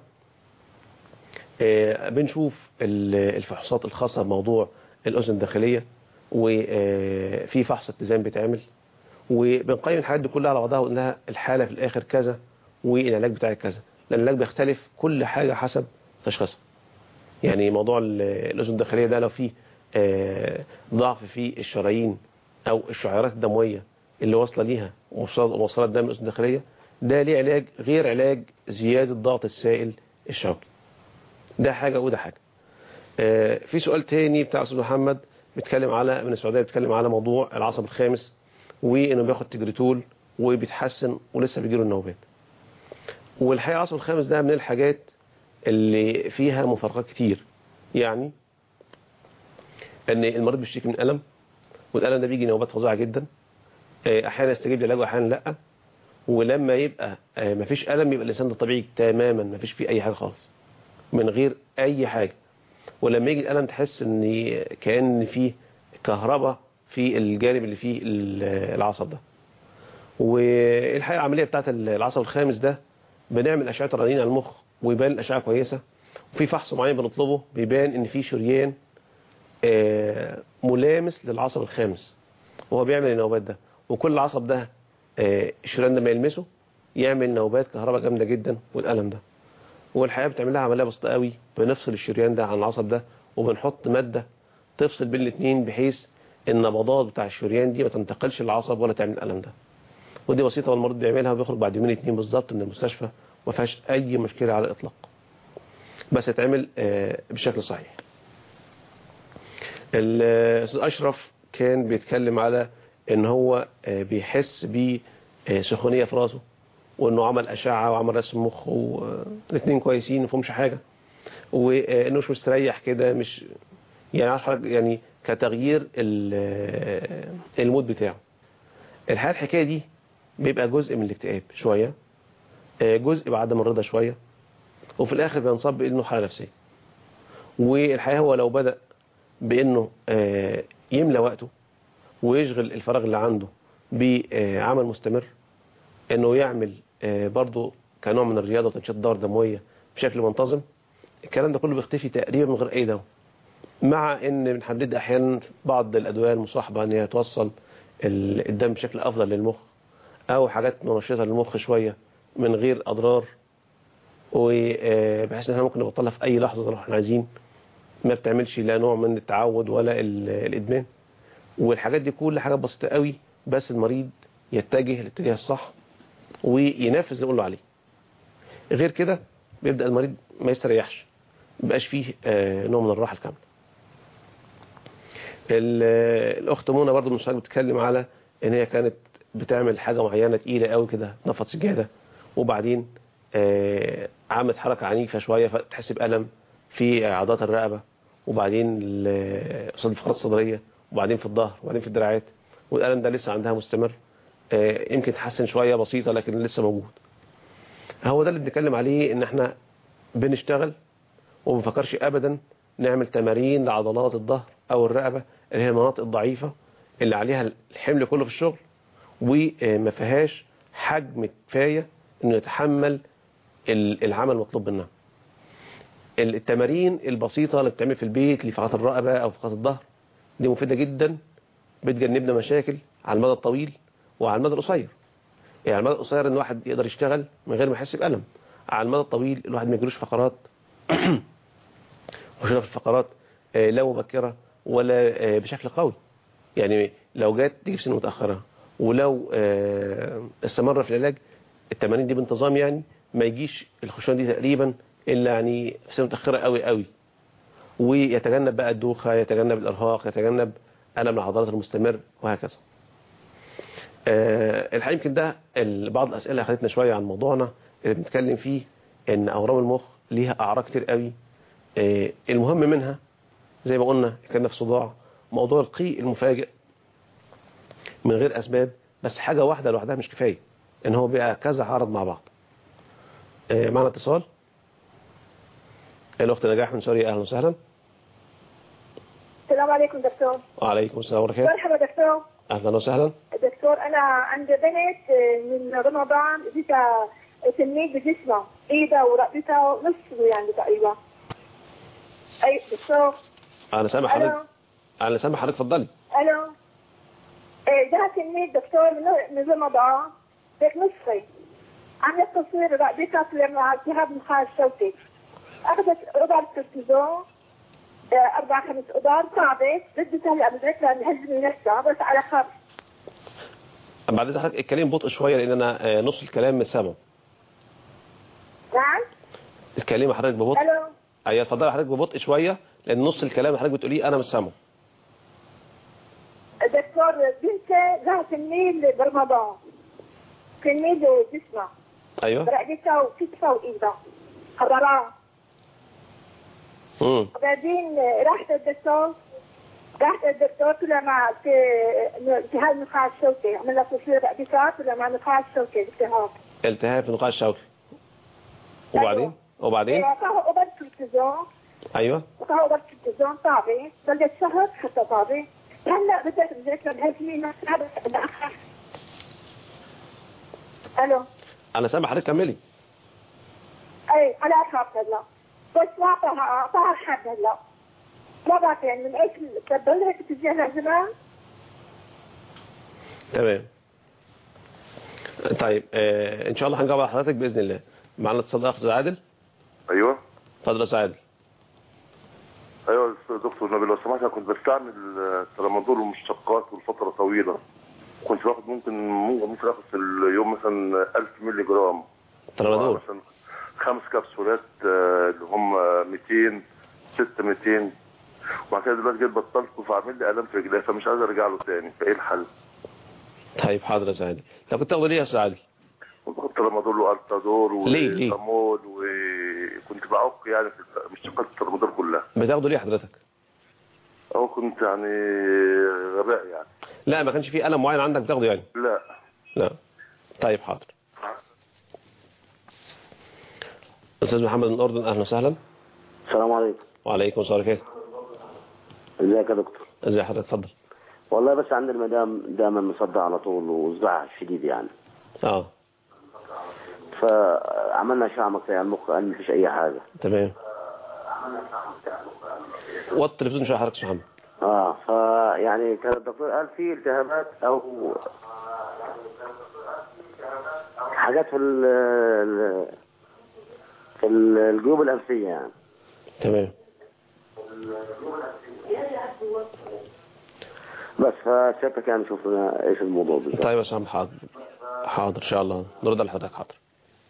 آه، بنشوف ال- الفحوصات الخاصه بموضوع الاذن الداخليه وفي فحص اتزان بيتعمل وبنقيم الحاجات دي كلها على بعضها ونقول لها الحاله في الاخر كذا والعلاج بتاعك كذا لان العلاج بيختلف كل حاجه حسب تشخيصها يعني موضوع ال- الاذن الداخليه ده لو في آه، ضعف في الشرايين او الشعيرات الدمويه اللي واصله ليها وموصلات دم الاذن الداخليه ده ليه علاج غير علاج زياده ضغط السائل الشوكي ده حاجه وده حاجه آه، في سؤال تاني بتاع استاذ محمد بيتكلم على من السعوديه بيتكلم على موضوع العصب الخامس وانه بياخد تجريتول وبيتحسن ولسه بيجيله النوبات والحقيقه العصب الخامس ده من الحاجات اللي فيها مفارقات كتير يعني ان المريض بيشتكي من الم والالم ده بيجي نوبات فظيعه جدا آه، احيانا يستجيب لعلاج واحيانا لا ولما يبقى آه، مفيش الم يبقى الانسان ده طبيعي تماما مفيش فيه اي حاجه خالص من غير اي حاجه ولما يجي الالم تحس ان كان فيه كهرباء في الجانب اللي فيه ال- العصب ده والحقيقه العمليه بتاعت العصب الخامس ده بنعمل اشعه رنين على المخ ويبان الاشعه كويسه وفي فحص معين بنطلبه بيبان ان في شريان آه، ملامس للعصب الخامس وهو بيعمل النوبات ده وكل عصب ده آه، الشريان ده ما يلمسه يعمل نوبات كهرباء جامده جدا والالم ده والحقيقه بتعمل لها عمليه بسيطه قوي بنفصل الشريان ده عن العصب ده وبنحط ماده تفصل بين الاثنين بحيث النبضات بتاع الشريان دي ما تنتقلش للعصب ولا تعمل الالم ده ودي بسيطه والمريض بيعملها وبيخرج بعد يومين اتنين بالظبط من المستشفى ما فيهاش اي مشكله على الاطلاق بس تتعمل آه، بشكل صحيح الاستاذ اشرف كان بيتكلم على ان هو آه، بيحس بسخونيه في راسه وانه عمل اشعه وعمل رسم مخ والاثنين كويسين ما فيهمش حاجه وانه مش مستريح كده مش يعني عارف حضرتك يعني كتغيير ال- المود بتاعه الحقيقه الحكايه دي بيبقى جزء من الاكتئاب شويه آه، جزء بعدم الرضا شويه وفي الاخر بينصاب بانه حاله نفسيه والحقيقه هو لو بدا بانه آه، يملى وقته ويشغل الفراغ اللي عنده بعمل مستمر انه يعمل آه، برضه كنوع من الرياضه وتنشيط الدوره الدمويه بشكل منتظم الكلام ده كله بيختفي تقريبا من غير اي دواء مع ان بنحدد احيانا بعض الادويه المصاحبه ان هي توصل ال- الدم بشكل افضل للمخ او حاجات منشطه للمخ شويه من غير اضرار وبحيث ان احنا ممكن نبطلها في اي لحظه لو احنا عايزين ما بتعملش لا نوع من التعود ولا ال- الادمان والحاجات دي كل حاجات بسيطه قوي بس المريض يتجه الاتجاه الصح وينفذ اللي نقول له عليه غير كده بيبدا المريض ما يستريحش مبقاش فيه آه، نوع من الراحه الكامله ال- الاخت منى برضو من شويه بتتكلم على ان هي كانت بتعمل حاجه معينه تقيله قوي كده نفض سجاده وبعدين آه، عملت حركه عنيفه شويه فتحس بالم في عضلات الرقبه وبعدين ال- قصاد الفقرات الصدريه وبعدين في الظهر وبعدين في الدراعات والالم ده لسه عندها مستمر آه، يمكن تحسن شويه بسيطه لكن لسه موجود هو ده اللي بنتكلم عليه ان احنا بنشتغل وما بنفكرش ابدا نعمل تمارين لعضلات الظهر او الرقبه اللي هي المناطق الضعيفه اللي عليها الحمل كله في الشغل وما فيهاش حجم كفايه انه يتحمل ال- العمل المطلوب منها التمارين البسيطه اللي بتتعمل في البيت لفقرات الرقبه او فقرات الظهر دي مفيده جدا بتجنبنا مشاكل على المدى الطويل وعلى المدى القصير يعني على المدى القصير ان الواحد يقدر يشتغل من غير ما يحس بألم على المدى الطويل الواحد ما يجروش فقرات وشرف الفقرات آه، لا مبكرة ولا آه، بشكل قوي يعني لو جات تيجي في سن متأخرة ولو آه، استمر في العلاج التمارين دي بانتظام يعني ما يجيش الخشونة دي تقريبا إلا يعني في سن متأخرة قوي قوي ويتجنب بقى الدوخة يتجنب الإرهاق يتجنب ألم العضلات المستمر وهكذا آه، الحقيقة يمكن ده ال- بعض الأسئلة أخذتنا شوية عن موضوعنا اللي بنتكلم فيه إن أورام المخ ليها أعراض كتير قوي آه، المهم منها زي ما قلنا كنا في صداع موضوع القيء المفاجئ من غير أسباب بس حاجة واحدة لوحدها مش كفاية إن هو بقى كذا عرض مع بعض آه، معنا اتصال الأخت نجاح من سوريا أهلا وسهلا السلام عليكم دكتور وعليكم السلام ورحمة الله مرحبا دكتور أهلا وسهلا دكتور انا عندي بنت من رمضان جيتها تنميل بجسمها ايدها ورقبتها نص يعني تقريبا اي دكتور أنا سامع الو حضرتك أنا سامع حضرتك اتفضلي الو ايه جاها تنميل دكتور من من رمضان هيك نصفي عملت تصوير رقبتها طلع معها التهاب النخاع الشوكي اخذت ربع الكورتيزون آه، اربع خمس قدار صعبه بدت هلا بدت لها نهز من نفسها بس على خف بعد إذن حضرتك اتكلم بطء شوية لأن أنا آه، نص الكلام مش سامعه نعم اتكلمي حضرتك ببطء الو أيوة اتفضلي حضرتك ببطء شوية لأن نص الكلام اللي حضرتك بتقوليه أنا مش سامعه دكتور بنتي لها تنميل برمضان تنميل جسمها أيوة رقبتها وكتفها وايدها حضرات امم وبعدين رحت الدكتور رحت الدكتور طلع مع التهاب النخاع الشوكي عملنا تصوير رقبتها طلع مع النخاع الشوكي التهاب التهاب في النقاع الشوكي وبعدين وبعدين اعطاها قبل كورتيزون أيوة اعطاها قبل كورتيزون صعبة ضلت شهر حتى صعبة هلا بدأت بدأت بهالفي نفسها بس بدها أخف الو أنا سامع حضرتك كملي اي على اخاف هلا بس ما اعطاها اعطاها حد هلا ما بعرف يعني من ايش تبدل هيك تجيها زمان تمام طيب آه ان شاء الله هنجاوب على حضرتك باذن الله معنا اتصال اخ أستاذ عادل ايوه اتفضل يا أستاذ عادل ايوه يا دكتور نبيل لو سمحت انا كنت بستعمل الترامادول والمشتقات والفتره طويله كنت باخد ممكن ممكن اخد في اليوم مثلا 1000 مللي جرام ترامادول مثلا خمس كبسولات آه، اللي هم 200 6 200 وبعد كده دلوقتي جيت بطلت فعامل لي الام في رجلي فمش عايز ارجع له تاني فايه الحل؟ طيب حاضر يا أستاذ عادل لو كنت تاخد ايه يا أستاذ عادل باخد ترامادول والتازور ليه- ليه؟ وتامول وكنت بعك يعني في مشتقات الترامادول كلها بتاخده ليه حضرتك او كنت يعني غباء يعني لا ما كانش في الم معين عندك بتاخده يعني لا لا طيب حاضر استاذ محمد من الاردن اهلا وسهلا السلام عليكم وعليكم السلام كيف ازيك يا دكتور ازي حضرتك اتفضل والله بس عند المدام دائما مصدع على طول وصداع شديد يعني اه فعملنا اشعه مقطعيه على المخ قال مفيش اي حاجه تمام وطي التلفزيون شويه حضرتك يا محمد اه فيعني كان الدكتور قال في التهابات او حاجات في ال ال- في ال- الجيوب الانفيه يعني تمام بس فسيادتك يعني شوف لنا ايش الموضوع بالظبط طيب يا سام حاضر حاضر ان شاء الله نرد على حضرتك حاضر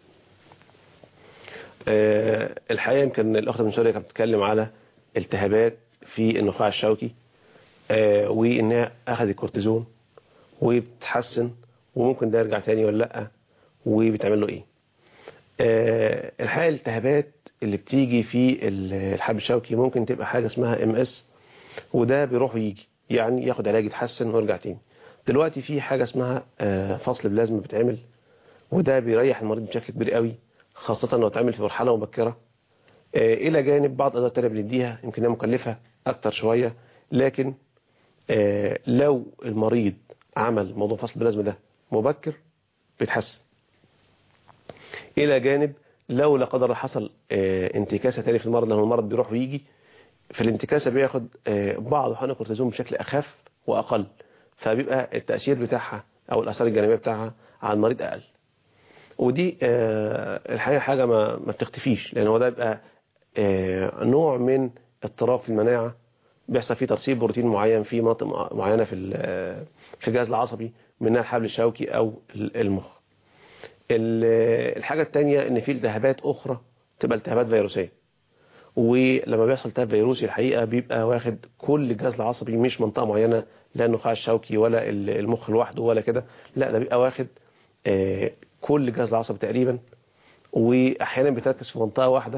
آه، الحقيقه يمكن الاخت من سوريا كانت بتتكلم على التهابات في النخاع الشوكي آه، وانها اخذت كورتيزون وبتتحسن وممكن ده يرجع تاني ولا لا وبتعمل له ايه آه، الحقيقه الالتهابات اللي بتيجي في ال- الحب الشوكي ممكن تبقى حاجه اسمها ام اس وده بيروح ويجي يعني ياخد علاج يتحسن ويرجع تاني دلوقتي في حاجه اسمها آه، فصل بلازما بتعمل وده بيريح المريض بشكل كبير قوي خاصة لو اتعمل في مرحلة مبكرة آه، إلى جانب بعض الأدوات التانية بنديها يمكن هي مكلفة أكتر شوية لكن آه، لو المريض عمل موضوع فصل البلازما ده مبكر بيتحسن إلى جانب لو لا قدر الله حصل آه، انتكاسة تاني في المرض لأن المرض بيروح ويجي في الانتكاسة بياخد آه، بعض حقن الكورتيزون بشكل أخف وأقل فبيبقى التأثير بتاعها أو الآثار الجانبية بتاعها على المريض أقل ودي آه، الحقيقة حاجة ما ما بتختفيش لأن هو ده بيبقى آه، نوع من اضطراب في المناعة بيحصل فيه ترسيب بروتين معين في مناطق مع- معينة في ال- آه، في الجهاز العصبي منها الحبل الشوكي أو ال- المخ ال- الحاجة التانية ان في التهابات اخرى تبقى التهابات فيروسية ولما بيحصل التهاب فيروسي الحقيقة بيبقى واخد كل الجهاز العصبي مش منطقة معينة لا النخاع الشوكي ولا ال- المخ لوحده ولا كده لا ده بيبقى واخد آه، كل الجهاز العصبي تقريبا واحيانا بتركز في منطقة واحدة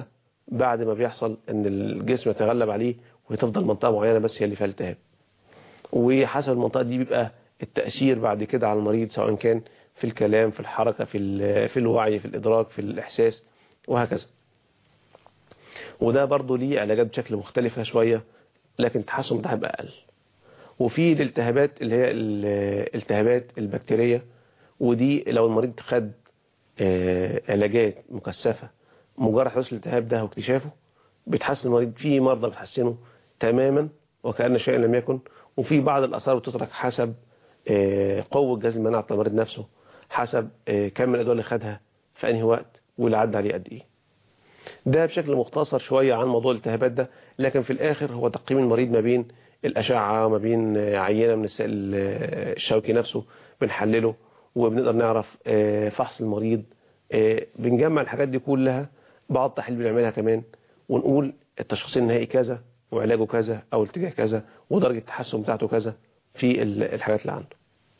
بعد ما بيحصل ان الجسم يتغلب عليه وتفضل منطقة معينة بس هي اللي فيها التهاب وحسب المنطقة دي بيبقى التأثير بعد كده على المريض سواء كان في الكلام في الحركة في ال- في الوعي في الإدراك في الإحساس وهكذا وده برضه ليه علاجات بشكل مختلفة شوية لكن التحسن بتاعها هيبقى أقل وفي الالتهابات اللي هي الالتهابات البكتيرية ودي لو المريض خد آه، علاجات مكثفة مجرد حدوث الالتهاب ده واكتشافه بيتحسن المريض في مرضى بتحسنه تماما وكأن شيء لم يكن وفي بعض الآثار بتترك حسب آه، قوة جهاز المناعة بتاع المريض نفسه حسب آه، كم الأدوية اللي خدها في أنهي وقت واللي عدى عليه قد إيه ده بشكل مختصر شوية عن موضوع الالتهابات ده لكن في الآخر هو تقييم المريض ما بين الأشعة وما بين آه، عينة من السائل آه، الشوكي نفسه بنحلله وبنقدر نعرف آه، فحص المريض آه، بنجمع الحاجات دي كلها بعض التحاليل بنعملها كمان ونقول التشخيص النهائي كذا وعلاجه كذا أو الاتجاه كذا ودرجة التحسن بتاعته كذا في ال- الحاجات اللي عنده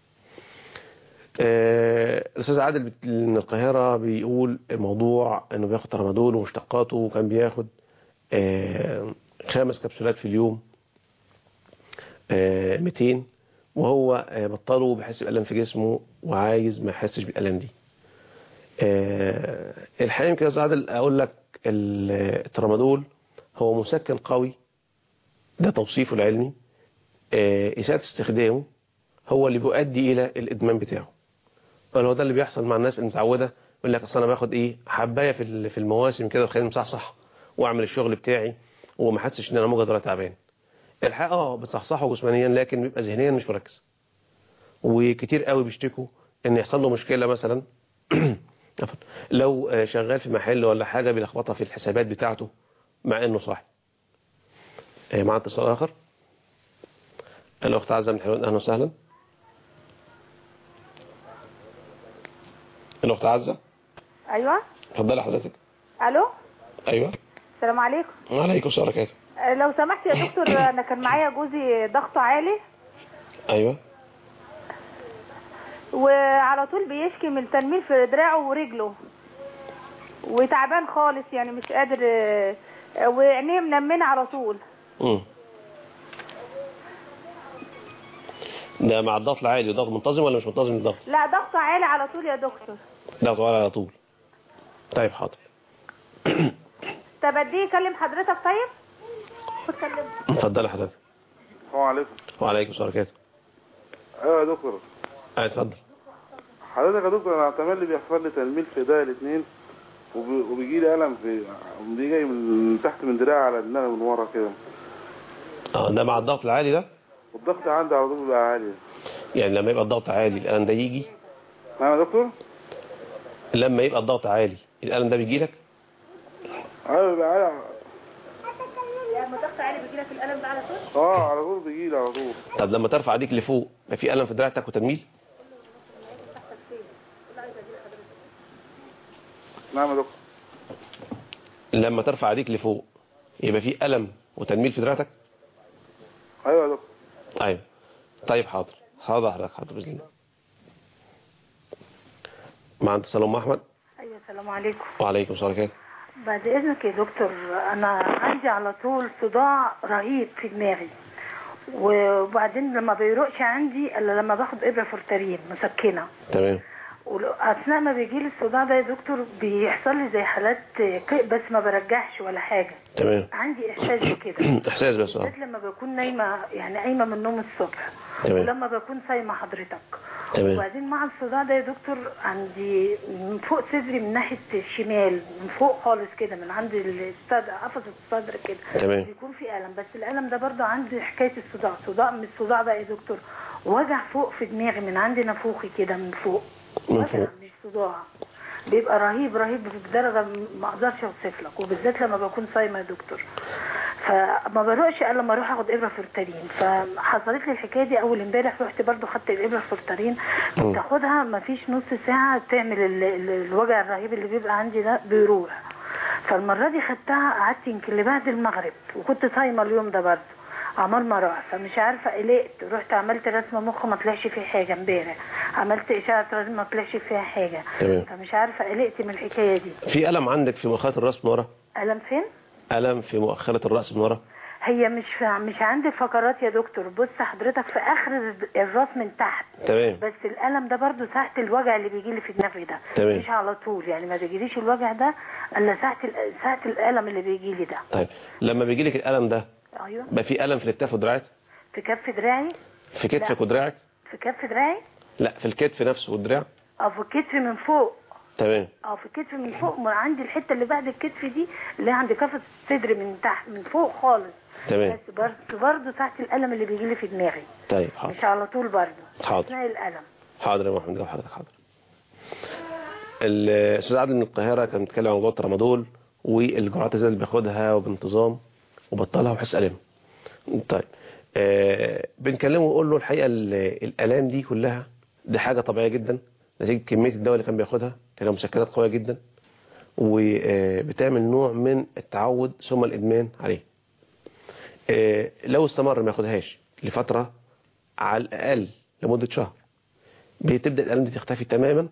آه، الأستاذ عادل بت- من القاهرة بيقول موضوع أنه بياخد ترامادول ومشتقاته وكان بياخد آه، خمس كبسولات في اليوم آه، 200 وهو آه، بطله وبيحس بألم في جسمه وعايز ما يحسش بالألم دي آه، الحقيقة يمكن يا أستاذ عادل أقول لك ال- الترامادول هو مسكن قوي ده توصيفه العلمي آه، إساءة استخدامه هو اللي بيؤدي إلى الإدمان بتاعه قال هو ده اللي بيحصل مع الناس المتعودة يقول لك أصل أنا باخد إيه حباية في ال- في المواسم كده وخليني مصحصح وأعمل الشغل بتاعي وما حسش إن أنا مجرد ولا تعبان الحقيقة اه بتصحصحه جسمانيا لكن بيبقى ذهنيا مش مركز وكتير قوي بيشتكوا ان يحصل له مشكلة مثلا عفوا، لو آه، شغال في محل ولا حاجة بيلخبطها في الحسابات بتاعته مع انه صاحي آه، معنا اتصال اخر الاخت عزة من حلوان اهلا وسهلا الاخت عزة ايوه اتفضلي حضرتك الو ايوه السلام عليكم وعليكم السلام ورحمة الله أه، لو سمحت يا دكتور انا كان معايا جوزي ضغطه عالي ايوه وعلى طول بيشكي من تنميل في دراعه ورجله وتعبان خالص يعني مش قادر أه، وعينيه منمنه على طول مم. ده مع الضغط العالي ضغط منتظم ولا مش منتظم الضغط لا ضغطه عالي على طول يا دكتور ضغط عالي على طول طيب حاضر طب اديه يكلم حضرتك طيب اتكلم اتفضل حضرتك السلام عليكم وعليكم السلام ورحمة ايوه يا دكتور الله اتفضل حضرتك يا دكتور انا اعتمد لي بيحصل لي تنميل في ايديا الاثنين وبيجي لي الم في بيجي جاي من تحت من دراعي على دماغي من ورا كده اه ده مع الضغط العالي ده والضغط عندي على طول بقى عالي يعني لما يبقى الضغط عالي الألم ده يجي نعم يا دكتور لما يبقى الضغط عالي الألم ده بيجي لك ايوه بقى عالي لما ضغط عالي بيجي لك الالم ده على طول اه على طول بيجي لي على طول طب لما ترفع ايديك لفوق ما في ألم في دراعتك وتنميل نعم يا دكتور لما ترفع ايديك لفوق يبقى في ألم وتنميل في دراعتك ايوه يا دكتور ايوه طيب حاضر حاضر حضرتك حاضر بإذن الله مع اتصال ام احمد ايوه السلام عليكم وعليكم السلام ورحمة الله. بعد اذنك يا دكتور انا عندي على طول صداع رهيب في دماغي وبعدين لما بيروقش عندي الا لما باخد ابره فورتارين مسكنه تمام واثناء ما بيجي لي الصداع ده يا دكتور بيحصل لي زي حالات قيء بس ما برجعش ولا حاجه تمام عندي احساس بكده احساس بس اه بالذات لما بكون نايمه يعني قايمه من النوم الصبح تمام. ولما بكون صايمه حضرتك تمام. وبعدين مع الصداع ده يا دكتور عندي من فوق صدري من ناحيه الشمال من فوق خالص كده من عند الصدر قفص الصدر كده تمام. بيكون في الم بس الالم ده برضه عندي حكايه الصداع صداع من الصداع ده يا دكتور وجع فوق في دماغي من عند نافوخي كده من فوق من فوق مش صداع بيبقى رهيب رهيب بدرجه ما اقدرش اوصف لك وبالذات لما بكون صايمه يا دكتور فما بروقش الا لما اروح اخد ابره فورتارين فحصلت لي الحكايه دي اول امبارح رحت برضو خدت الابره فورتارين بتاخدها ما فيش نص ساعه تعمل ال- ال- الوجع الرهيب اللي بيبقى عندي ده بيروح فالمره دي خدتها قعدت يمكن لبعد المغرب وكنت صايمه اليوم ده برضو عمال ما اروح فمش عارفه قلقت رحت عملت رسم مخ ما طلعش فيه حاجه امبارح عملت اشعه رسم ما طلعش فيها حاجه تمام فمش عارفه قلقت من الحكايه دي في ألم عندك في مخاط الراس من ورا الم فين الم في مؤخره الراس من ورا هي مش في مش عند الفقرات يا دكتور بص حضرتك في اخر الراس من تحت تمام بس الالم ده برضو ساعه الوجع اللي بيجي لي في دماغي ده تمام. مش على طول يعني ما بيجيليش الوجع ده الا ساعه ال- ساعه الالم اللي بيجي لي ده طيب لما بيجي لك الالم ده ايوه بقى في الم في الاكتاف والدراعات في كف دراعي في كتفك لا. ودراعك في كف دراعي لا في الكتف نفسه والدراع او في كتفي من فوق تمام اه في كتفي من فوق ما عندي الحته اللي بعد الكتف دي اللي هي عند كف الصدر من تحت من فوق خالص تمام بس برضه برضه ساعه الالم اللي بيجي لي في دماغي طيب حاضر مش على طول برضه حاضر اثناء الالم حاضر يا محمد جاوب حضرتك حاضر الاستاذ عادل من القاهره كان بيتكلم عن موضوع الترامادول والجرعات اللي بياخدها وبانتظام وبطلها وحس الم طيب آه بنكلمه ونقول له الحقيقه ال- الالام دي كلها دي حاجه طبيعيه جدا نتيجه كميه الدواء اللي كان بياخدها كانت مسكنات قويه جدا وبتعمل نوع من التعود ثم الادمان عليه آه، لو استمر ما ياخدهاش لفتره على الاقل لمده شهر بتبدا الالم دي تختفي تماما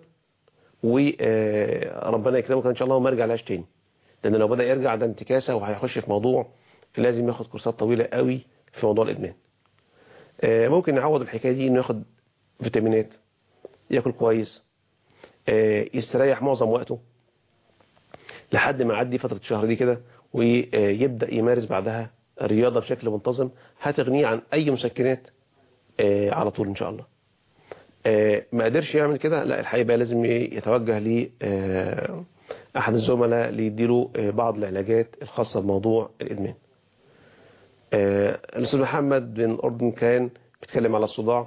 وربنا يكرمك ان شاء الله وما يرجع لهاش تاني لان لو بدا يرجع ده انتكاسه وهيخش في موضوع لازم ياخد كورسات طويله قوي في موضوع الادمان آه، ممكن نعوض الحكايه دي انه ياخد فيتامينات ياكل كويس آه، يستريح معظم وقته لحد ما يعدي فتره الشهر دي كده ويبدا يمارس بعدها الرياضه بشكل منتظم هتغنيه عن اي مسكنات آه، على طول ان شاء الله آه، ما قدرش يعمل كده لا الحقيقه بقى لازم يتوجه ل آه، احد الزملاء ليديله آه، بعض العلاجات الخاصه بموضوع الادمان آه، الاستاذ محمد بن اردن كان بيتكلم على الصداع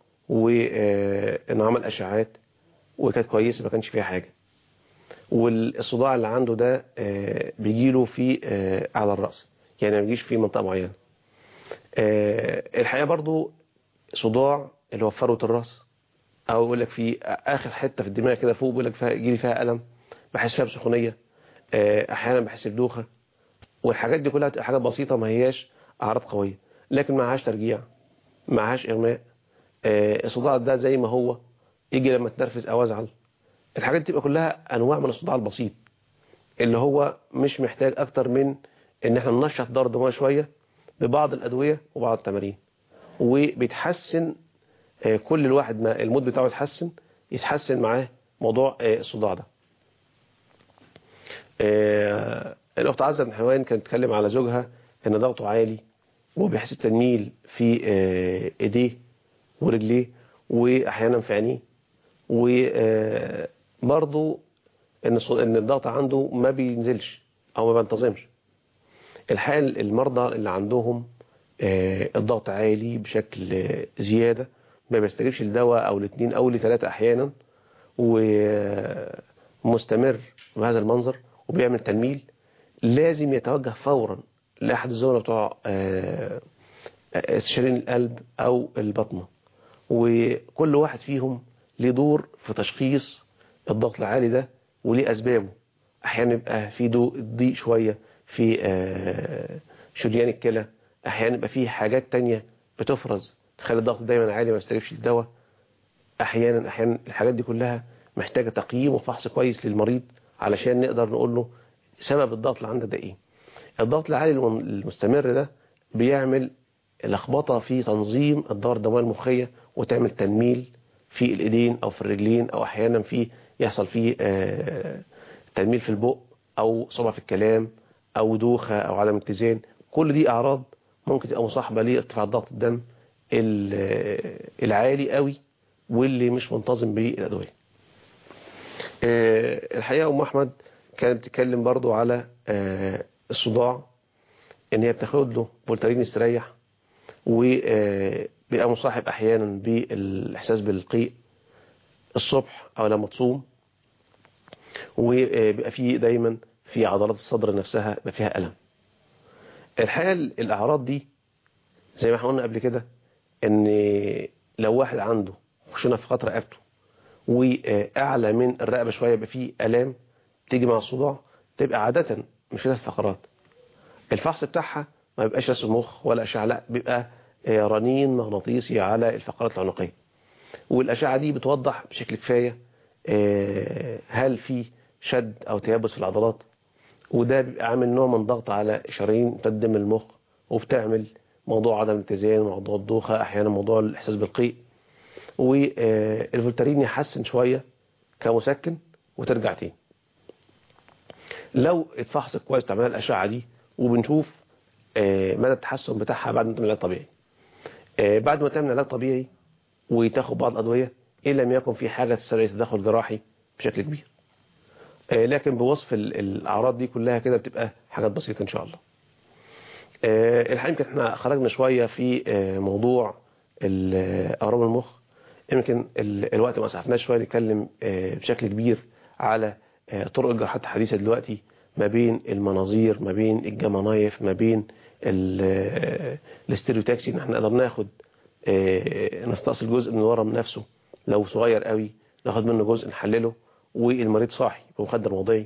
وانه عمل اشعاعات وكانت كويسه ما كانش فيها حاجه والصداع اللي عنده ده آه، بيجيله في آه، على الراس يعني ما بيجيش في منطقه معينه آه، الحقيقه برضو صداع اللي هو في فروه الراس او يقول لك في اخر حته في الدماغ كده فوق بيقول لك فيها يجي لي فيها الم بحس فيها بسخونيه آه، احيانا بحس بدوخه والحاجات دي كلها بتبقى حاجات بسيطه ما هياش اعراض قويه لكن معهاش ترجيع معهاش اغماء آه، الصداع ده زي ما هو يجي لما اتنرفز او ازعل الحاجات دي تبقى كلها انواع من الصداع البسيط اللي هو مش محتاج اكتر من ان احنا ننشط دار الدمويه شويه ببعض الادويه وبعض التمارين وبيتحسن آه، كل الواحد ما المود بتاعه يتحسن يتحسن معاه موضوع آه، الصداع ده آه، الاخت عزه بن حلوان كانت بتتكلم على زوجها ان ضغطه عالي وبيحس بتنميل في آه، ايديه ورجليه واحيانا في عينيه وبرضه ان الص- ان الضغط عنده ما بينزلش او ما بينتظمش الحال المرضى اللي عندهم آه، الضغط عالي بشكل آه، زيادة ما بيستجيبش لدواء او لاثنين او لثلاثة احيانا ومستمر بهذا المنظر وبيعمل تنميل لازم يتوجه فورا لأحد الزملاء بتوع آه، استشارين القلب أو البطنة وكل واحد فيهم ليه دور في تشخيص الضغط العالي ده وليه أسبابه أحيانا يبقى في دو- ضيق شوية في آه، شريان الكلى أحيانا يبقى في حاجات تانية بتفرز تخلي الضغط دايما عالي ما يستجيبش للدواء أحيانا أحيانا الحاجات دي كلها محتاجة تقييم وفحص كويس للمريض علشان نقدر نقول له سبب الضغط اللي عندك ده ايه الضغط العالي الم- المستمر ده بيعمل لخبطة في تنظيم الدورة الدموية المخية وتعمل تنميل في الايدين او في الرجلين او احيانا في يحصل فيه آه، تنميل في البق او صعوبة في الكلام او دوخة او عدم اتزان كل دي اعراض ممكن تبقى مصاحبة لارتفاع ضغط الدم ال- العالي قوي واللي مش منتظم بالادويه آه، الحقيقة أم أحمد كانت بتتكلم برضو على آه، الصداع إن هي بتاخد له فولتارين يستريح وبيبقى مصاحب أحيانا بالإحساس بالقيء الصبح أو لما تصوم وبيبقى فيه دايما في عضلات الصدر نفسها بيبقى فيها ألم الحقيقة الأعراض دي زي ما احنا قلنا قبل كده إن لو واحد عنده خشونة في خط رقبته واعلى من الرقبه شويه يبقى فيه الام تيجي مع الصداع تبقى عاده مش كده الفقرات الفحص بتاعها ما بيبقاش رسم مخ ولا اشعه لا بيبقى آه، رنين مغناطيسي على الفقرات العنقيه والاشعه دي بتوضح بشكل كفايه آه، هل في شد او تيبس في العضلات وده بيبقى عامل نوع من ضغط على شرايين تقدم المخ وبتعمل موضوع عدم الاتزان موضوع الدوخة احيانا موضوع الاحساس بالقيء والفولتارين يحسن شوية كمسكن وترجع تاني لو اتفحص كويس تعملها الاشعه دي وبنشوف آه، مدى التحسن بتاعها بعد ما تعمل علاج طبيعي آه، بعد ما تعمل علاج طبيعي وتاخد بعض الادويه ان لم يكن في حاجه تستدعي تدخل جراحي بشكل كبير آه، لكن بوصف ال- الاعراض دي كلها كده بتبقى حاجات بسيطه ان شاء الله آه، الحقيقه يمكن احنا خرجنا شويه في آه، موضوع ال- اورام المخ يمكن ال- الوقت ما اسعفناش شويه نتكلم آه، بشكل كبير على آه، طرق الجراحات الحديثه دلوقتي ما بين المناظير ما بين الجمانايف ما بين ال- آه، الاستيريوتاكسي ان احنا نقدر ناخد آه، نستأصل جزء من الورم نفسه لو صغير قوي ناخد منه جزء نحلله والمريض صاحي بمخدر موضعي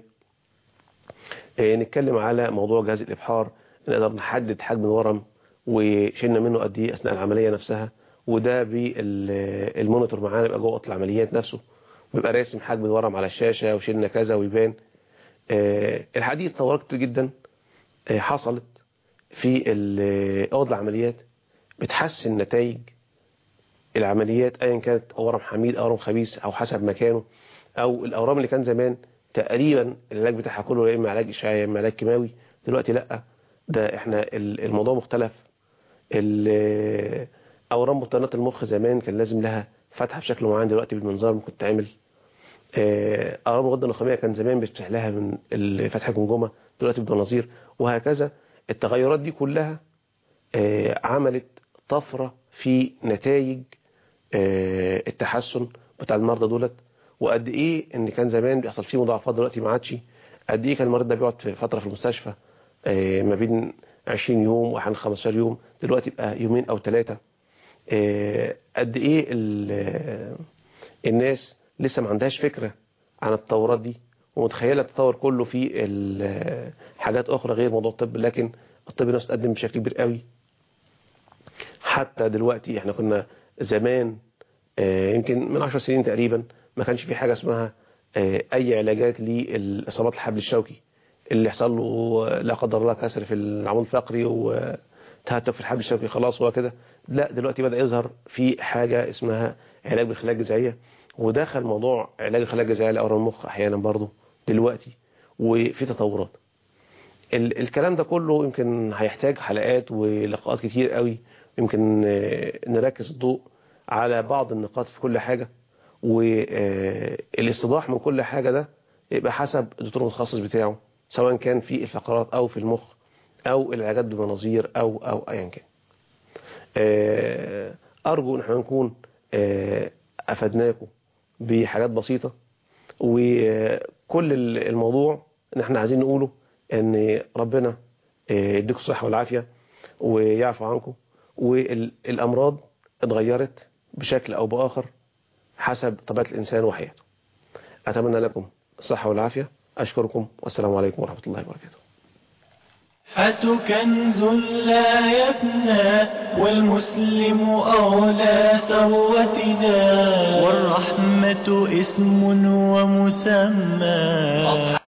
آه، نتكلم على موضوع جهاز الإبحار نقدر نحدد حجم الورم وشلنا منه قد ايه أثناء العملية نفسها وده بالمونيتور معانا بيبقى جوه اوضه العمليات نفسه بيبقى راسم حجم الورم على الشاشة وشلنا كذا ويبان آه، الحقيقة تطورات كتير جدا آه، حصلت في ال- اوضه العمليات بتحسن نتائج العمليات ايا كانت اورام حميد اورام خبيث او حسب مكانه او الاورام اللي كان زمان تقريبا العلاج بتاعها كله يا اما علاج اشعاعي يا اما علاج كيماوي دلوقتي لا ده احنا ال- الموضوع مختلف ال- اورام بطانات المخ زمان كان لازم لها فتحه بشكل معين دلوقتي بالمنظار ممكن تتعمل آه، اورام الغده النخاميه كان زمان بيفتح لها من ال- فتح الجمجمه دلوقتي بمناظير وهكذا التغيرات دي كلها آه، عملت طفره في نتائج آه، التحسن بتاع المرضى دولت وقد ايه ان كان زمان بيحصل فيه مضاعفات دلوقتي ما عادش قد ايه كان المريض ده بيقعد في فتره في المستشفى آه، ما بين 20 يوم واحيانا 15 يوم دلوقتي بقى يومين او ثلاثه قد ايه ال- الناس لسه ما عندهاش فكره عن التطورات دي ومتخيله التطور كله في ال- حاجات اخرى غير موضوع الطب لكن الطب نفسه اتقدم بشكل كبير قوي حتى دلوقتي احنا كنا زمان آه، يمكن من 10 سنين تقريبا ما كانش في حاجة اسمها آه، اي علاجات للاصابات الحبل الشوكي اللي يحصل له لا قدر الله كسر في العمود الفقري وتهتك في الحبل الشوكي خلاص هو كده لا دلوقتي بدأ يظهر في حاجة اسمها علاج بالخلايا الجذعية ودخل موضوع علاج الخلايا الجذعية لأورام المخ احيانا برضه دلوقتي وفي تطورات ال- الكلام ده كله يمكن هيحتاج حلقات ولقاءات كتير قوي يمكن آه، نركز الضوء على بعض النقاط في كل حاجة والاستضاح من كل حاجة ده يبقى حسب الدكتور المتخصص بتاعه سواء كان في الفقرات أو في المخ أو العلاجات بمناظير أو أو أيا كان آه، أرجو إن احنا نكون آه، أفدناكم بحاجات بسيطة وكل ال- الموضوع إن احنا عايزين نقوله إن ربنا آه، يديكم الصحة والعافية ويعفو عنكم والأمراض اتغيرت بشكل أو بآخر حسب طبيعة الإنسان وحياته أتمنى لكم الصحة والعافية أشكركم والسلام عليكم ورحمة الله وبركاته الصحة كنز لا يفنى والمسلم أولى ثروتنا والرحمة اسم ومسمى